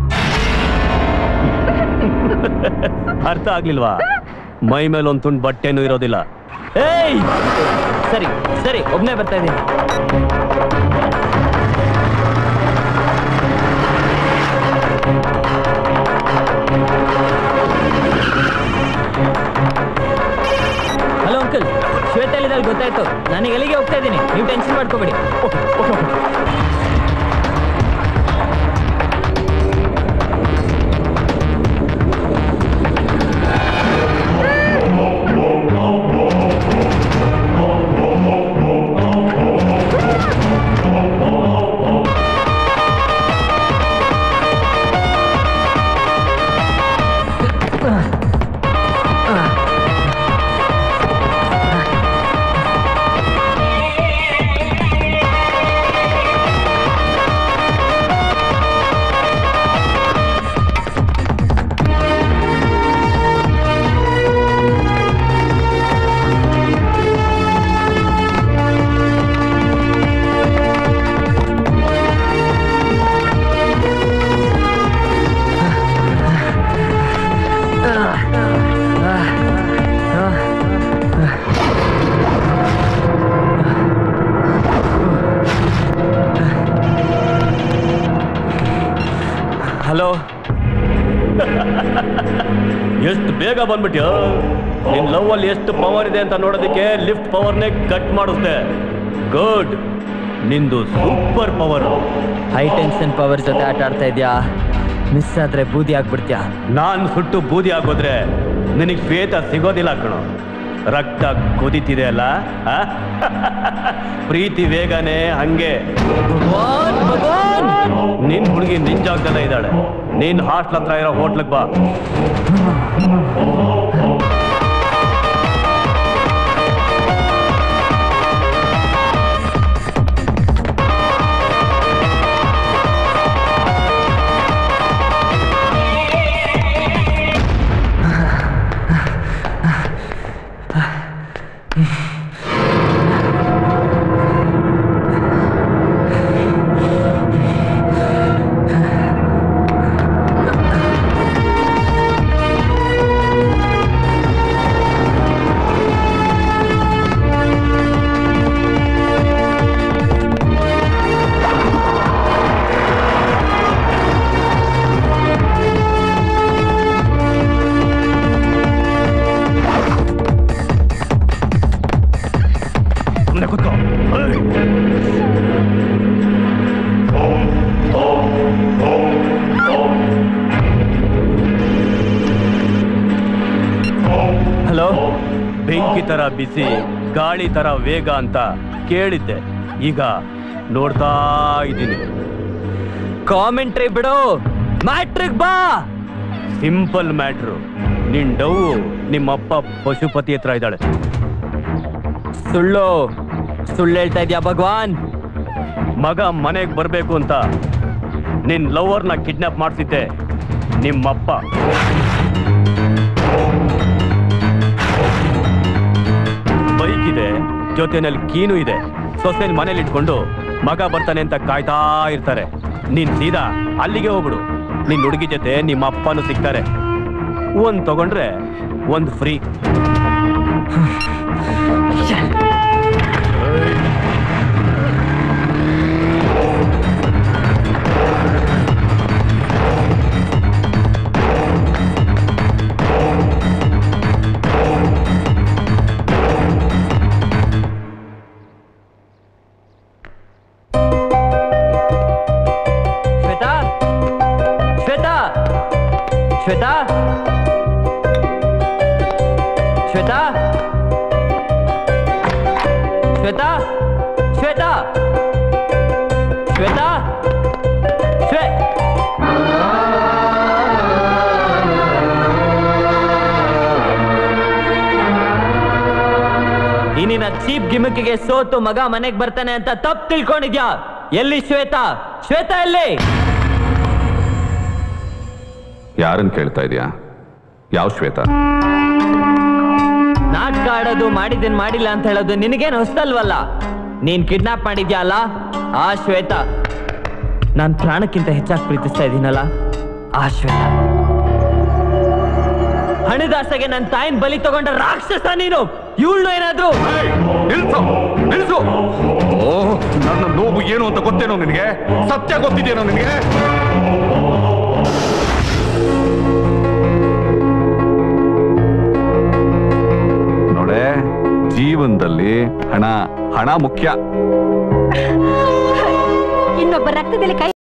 ಅರ್ಥ ಆಗ್ಲಿಲ್ವಾ ಮೈ ಮೇಲೆ ಒಂದ್ ತುಂಡು ಬಟ್ಟೆನೂ ಇರೋದಿಲ್ಲ
ಏಯ್ ಸರಿ ಸರಿ ಒಬ್ನೇ ಬರ್ತಾ ಇದ್ದೀನಿ ಹಲೋ ಅಂಕಲ್ ಶ್ವೇತ ಎಲ್ಲಿದ್ದಾರೆ ಗೊತ್ತಾಯ್ತು ನನಗೆ ಎಲ್ಲಿಗೆ ಹೋಗ್ತಾ ಇದ್ದೀನಿ ನೀವು ಟೆನ್ಷನ್ ಮಾಡ್ಕೋಬೇಡಿ
ಹಲೋ ಎಷ್ಟು ಬೇಗ ಬಂದ್ಬಿಟ್ಯೋ ನಿನ್ ಲವ್ ಅಲ್ಲಿ ಎಷ್ಟು ಪವರ್ ಇದೆ ಅಂತ ನೋಡೋದಕ್ಕೆ ಲಿಫ್ಟ್ ಪವರ್ನೇ ಕಟ್ ಮಾಡಿಸ್ದೆ ಗುಡ್ ನಿಂದು super power
high tension power ಜೊತೆ ಆಟ ಆಡ್ತಾ ಇದೆಯಾ ಮಿಸ್ ಆದ್ರೆ ಬೂದಿ ಆಗ್ಬಿಡ್ತೀಯಾ
ನಾನ್ ಸುಟ್ಟು ಬೂದಿ ಆಗೋದ್ರೆ ನಿನಗೆ ಶ್ವೇತ ಸಿಗೋದಿಲ್ಲ ಕಣೋ ರಕ್ತ ಕುದಿತಿದೆ ಅಲ್ಲ ಆ? ಪ್ರೀತಿ ವೇಗನೆ ಹಂಗೆ ನಿನ್ ಹುಡುಗಿ ನಿನ್ ಜಾಗದಲ್ಲೇ ಇದ್ದಾಳೆ ನೀನ್ ಹಾಸ್ಟ್ಲ್ ಹತ್ರ ಇರೋ ಹೋಟ್ಲಿಗೆ ಬಾ ಹಲೋ ಬೆಂಕಿ ತರ ಬಿಸಿ ಗಾಳಿ ತರ ವೇಗ ಅಂತ ಕೇಳಿದ್ದೆ ಈಗ ನೋಡ್ತಾ ಇದ್ದೀನಿ
ಕಾಮೆಂಟ್ರಿ ಬಿಡು ಮ್ಯಾಟ್ರಿಕ್ ಬಾ
ಸಿಂಪಲ್ ಮ್ಯಾಟ್ರು ನಿನ್ ಡವ್ ನಿಮ್ಮಪ್ಪ ಪಶುಪತಿ ಹತ್ರ ಇದ್ದಾಳೆ
ಸುಳ್ಳು ಸುಳ್ಳು ಹೇಳ್ತಾ ಇದೀಯಾ ಭಗವಾನ್
ಮಗ ಮನೆಗೆ ಬರಬೇಕು ಅಂತ ನಿನ್ ಲವರ್ನ ಕಿಡ್ನಾಪ್ ಮಾಡ್ತಿದ್ದೆ ನಿಮ್ಮಪ್ಪ ಬೈಕ್ ಇದೆ ಜೊತೆನಲ್ಲಿ ಕೀನು ಇದೆ ಸೊಸೆಲ್ ಮನೇಲಿ ಇಟ್ಕೊಂಡು ಮಗ ಬರ್ತಾನೆ ಅಂತ ಕಾಯ್ತಾ ಇರ್ತಾರೆ ನೀನ್ ಸೀದಾ ಅಲ್ಲಿಗೆ ಹೋಗ್ಬಿಡು ನಿನ್ ಹುಡುಗಿ ಜೊತೆ ನಿಮ್ಮ ಅಪ್ಪನೂ ಸಿಗ್ತಾರೆ ಒಂದ್ ತಗೊಂಡ್ರೆ ಒಂದ್ ಫ್ರೀ
ಶ್ವೇತಾ ಶ್ವೇತಾ ಶ್ವೇತಾ ಶ್ವೇತಾ ಶ್ವೇತಾ ಶ್ವೇತಾ ಶ್ವೇತಾ ಶ್ವೇ ಈ ನಿನ್ನ ಚೀಪ್ ಗಿಮಿಕ್ಗೆ ಸೋತು ಮಗ ಮನೆಗ್ ಬರ್ತಾನೆ ಅಂತ ತಪ್ಪು ತಿಳ್ಕೊಂಡಿದ್ಯಾ ಎಲ್ಲಿ ಶ್ವೇತಾ ಶ್ವೇತಾ ಎಲ್ಲಿ
ಯಾರನ್ನ ಕೇಳ್ತಾ ಇದೀಯಾ ಯಾವ ಶ್ವೇತಾ
ನಾಟಕ ಆಡೋದು ಮಾಡಿದ್ದೇನ್ ಮಾಡಿಲ್ಲ ಅಂತ ಹೇಳೋದು ನಿನಗೇನು ಹೊಸ್ತಲ್ವಲ್ಲ ನೀನ್ ಕಿಡ್ನಾಪ್ ಮಾಡಿದ್ಯಾ ಅಲ್ಲ ಆ ಶ್ವೇತ ನಾನ್ ಪ್ರಾಣಕ್ಕಿಂತ ಹೆಚ್ಚಾಗಿ ಪ್ರೀತಿಸ್ತಾ ಇದ್ದೀನಲ್ಲ ಆ ಶ್ವೇತ ಹಣದಾಸೆಗೆ ನನ್ನ ತಾಯಿನ ಬಲಿ ತಗೊಂಡ ರಾಕ್ಷಸ ನೀನು ಇವಳು ಏನಾದ್ರು
ನಿಲ್ಸು ನಿಲ್ಸು ಓ ನನ್ನ ನೋವು ಏನು ಅಂತ ಗೊತ್ತೇನೋ ನಿನಗೆ ಸತ್ಯ ಗೊತ್ತಿದೆಯೇನೋ ನಿನಗೆ ನೋಡೆ ಜೀವನದಲ್ಲಿ ಹಣ ಹಣ ಮುಖ್ಯ
ಇನ್ನೊಬ್ಬ ರಕ್ತದಲ್ಲಿ ಕೈ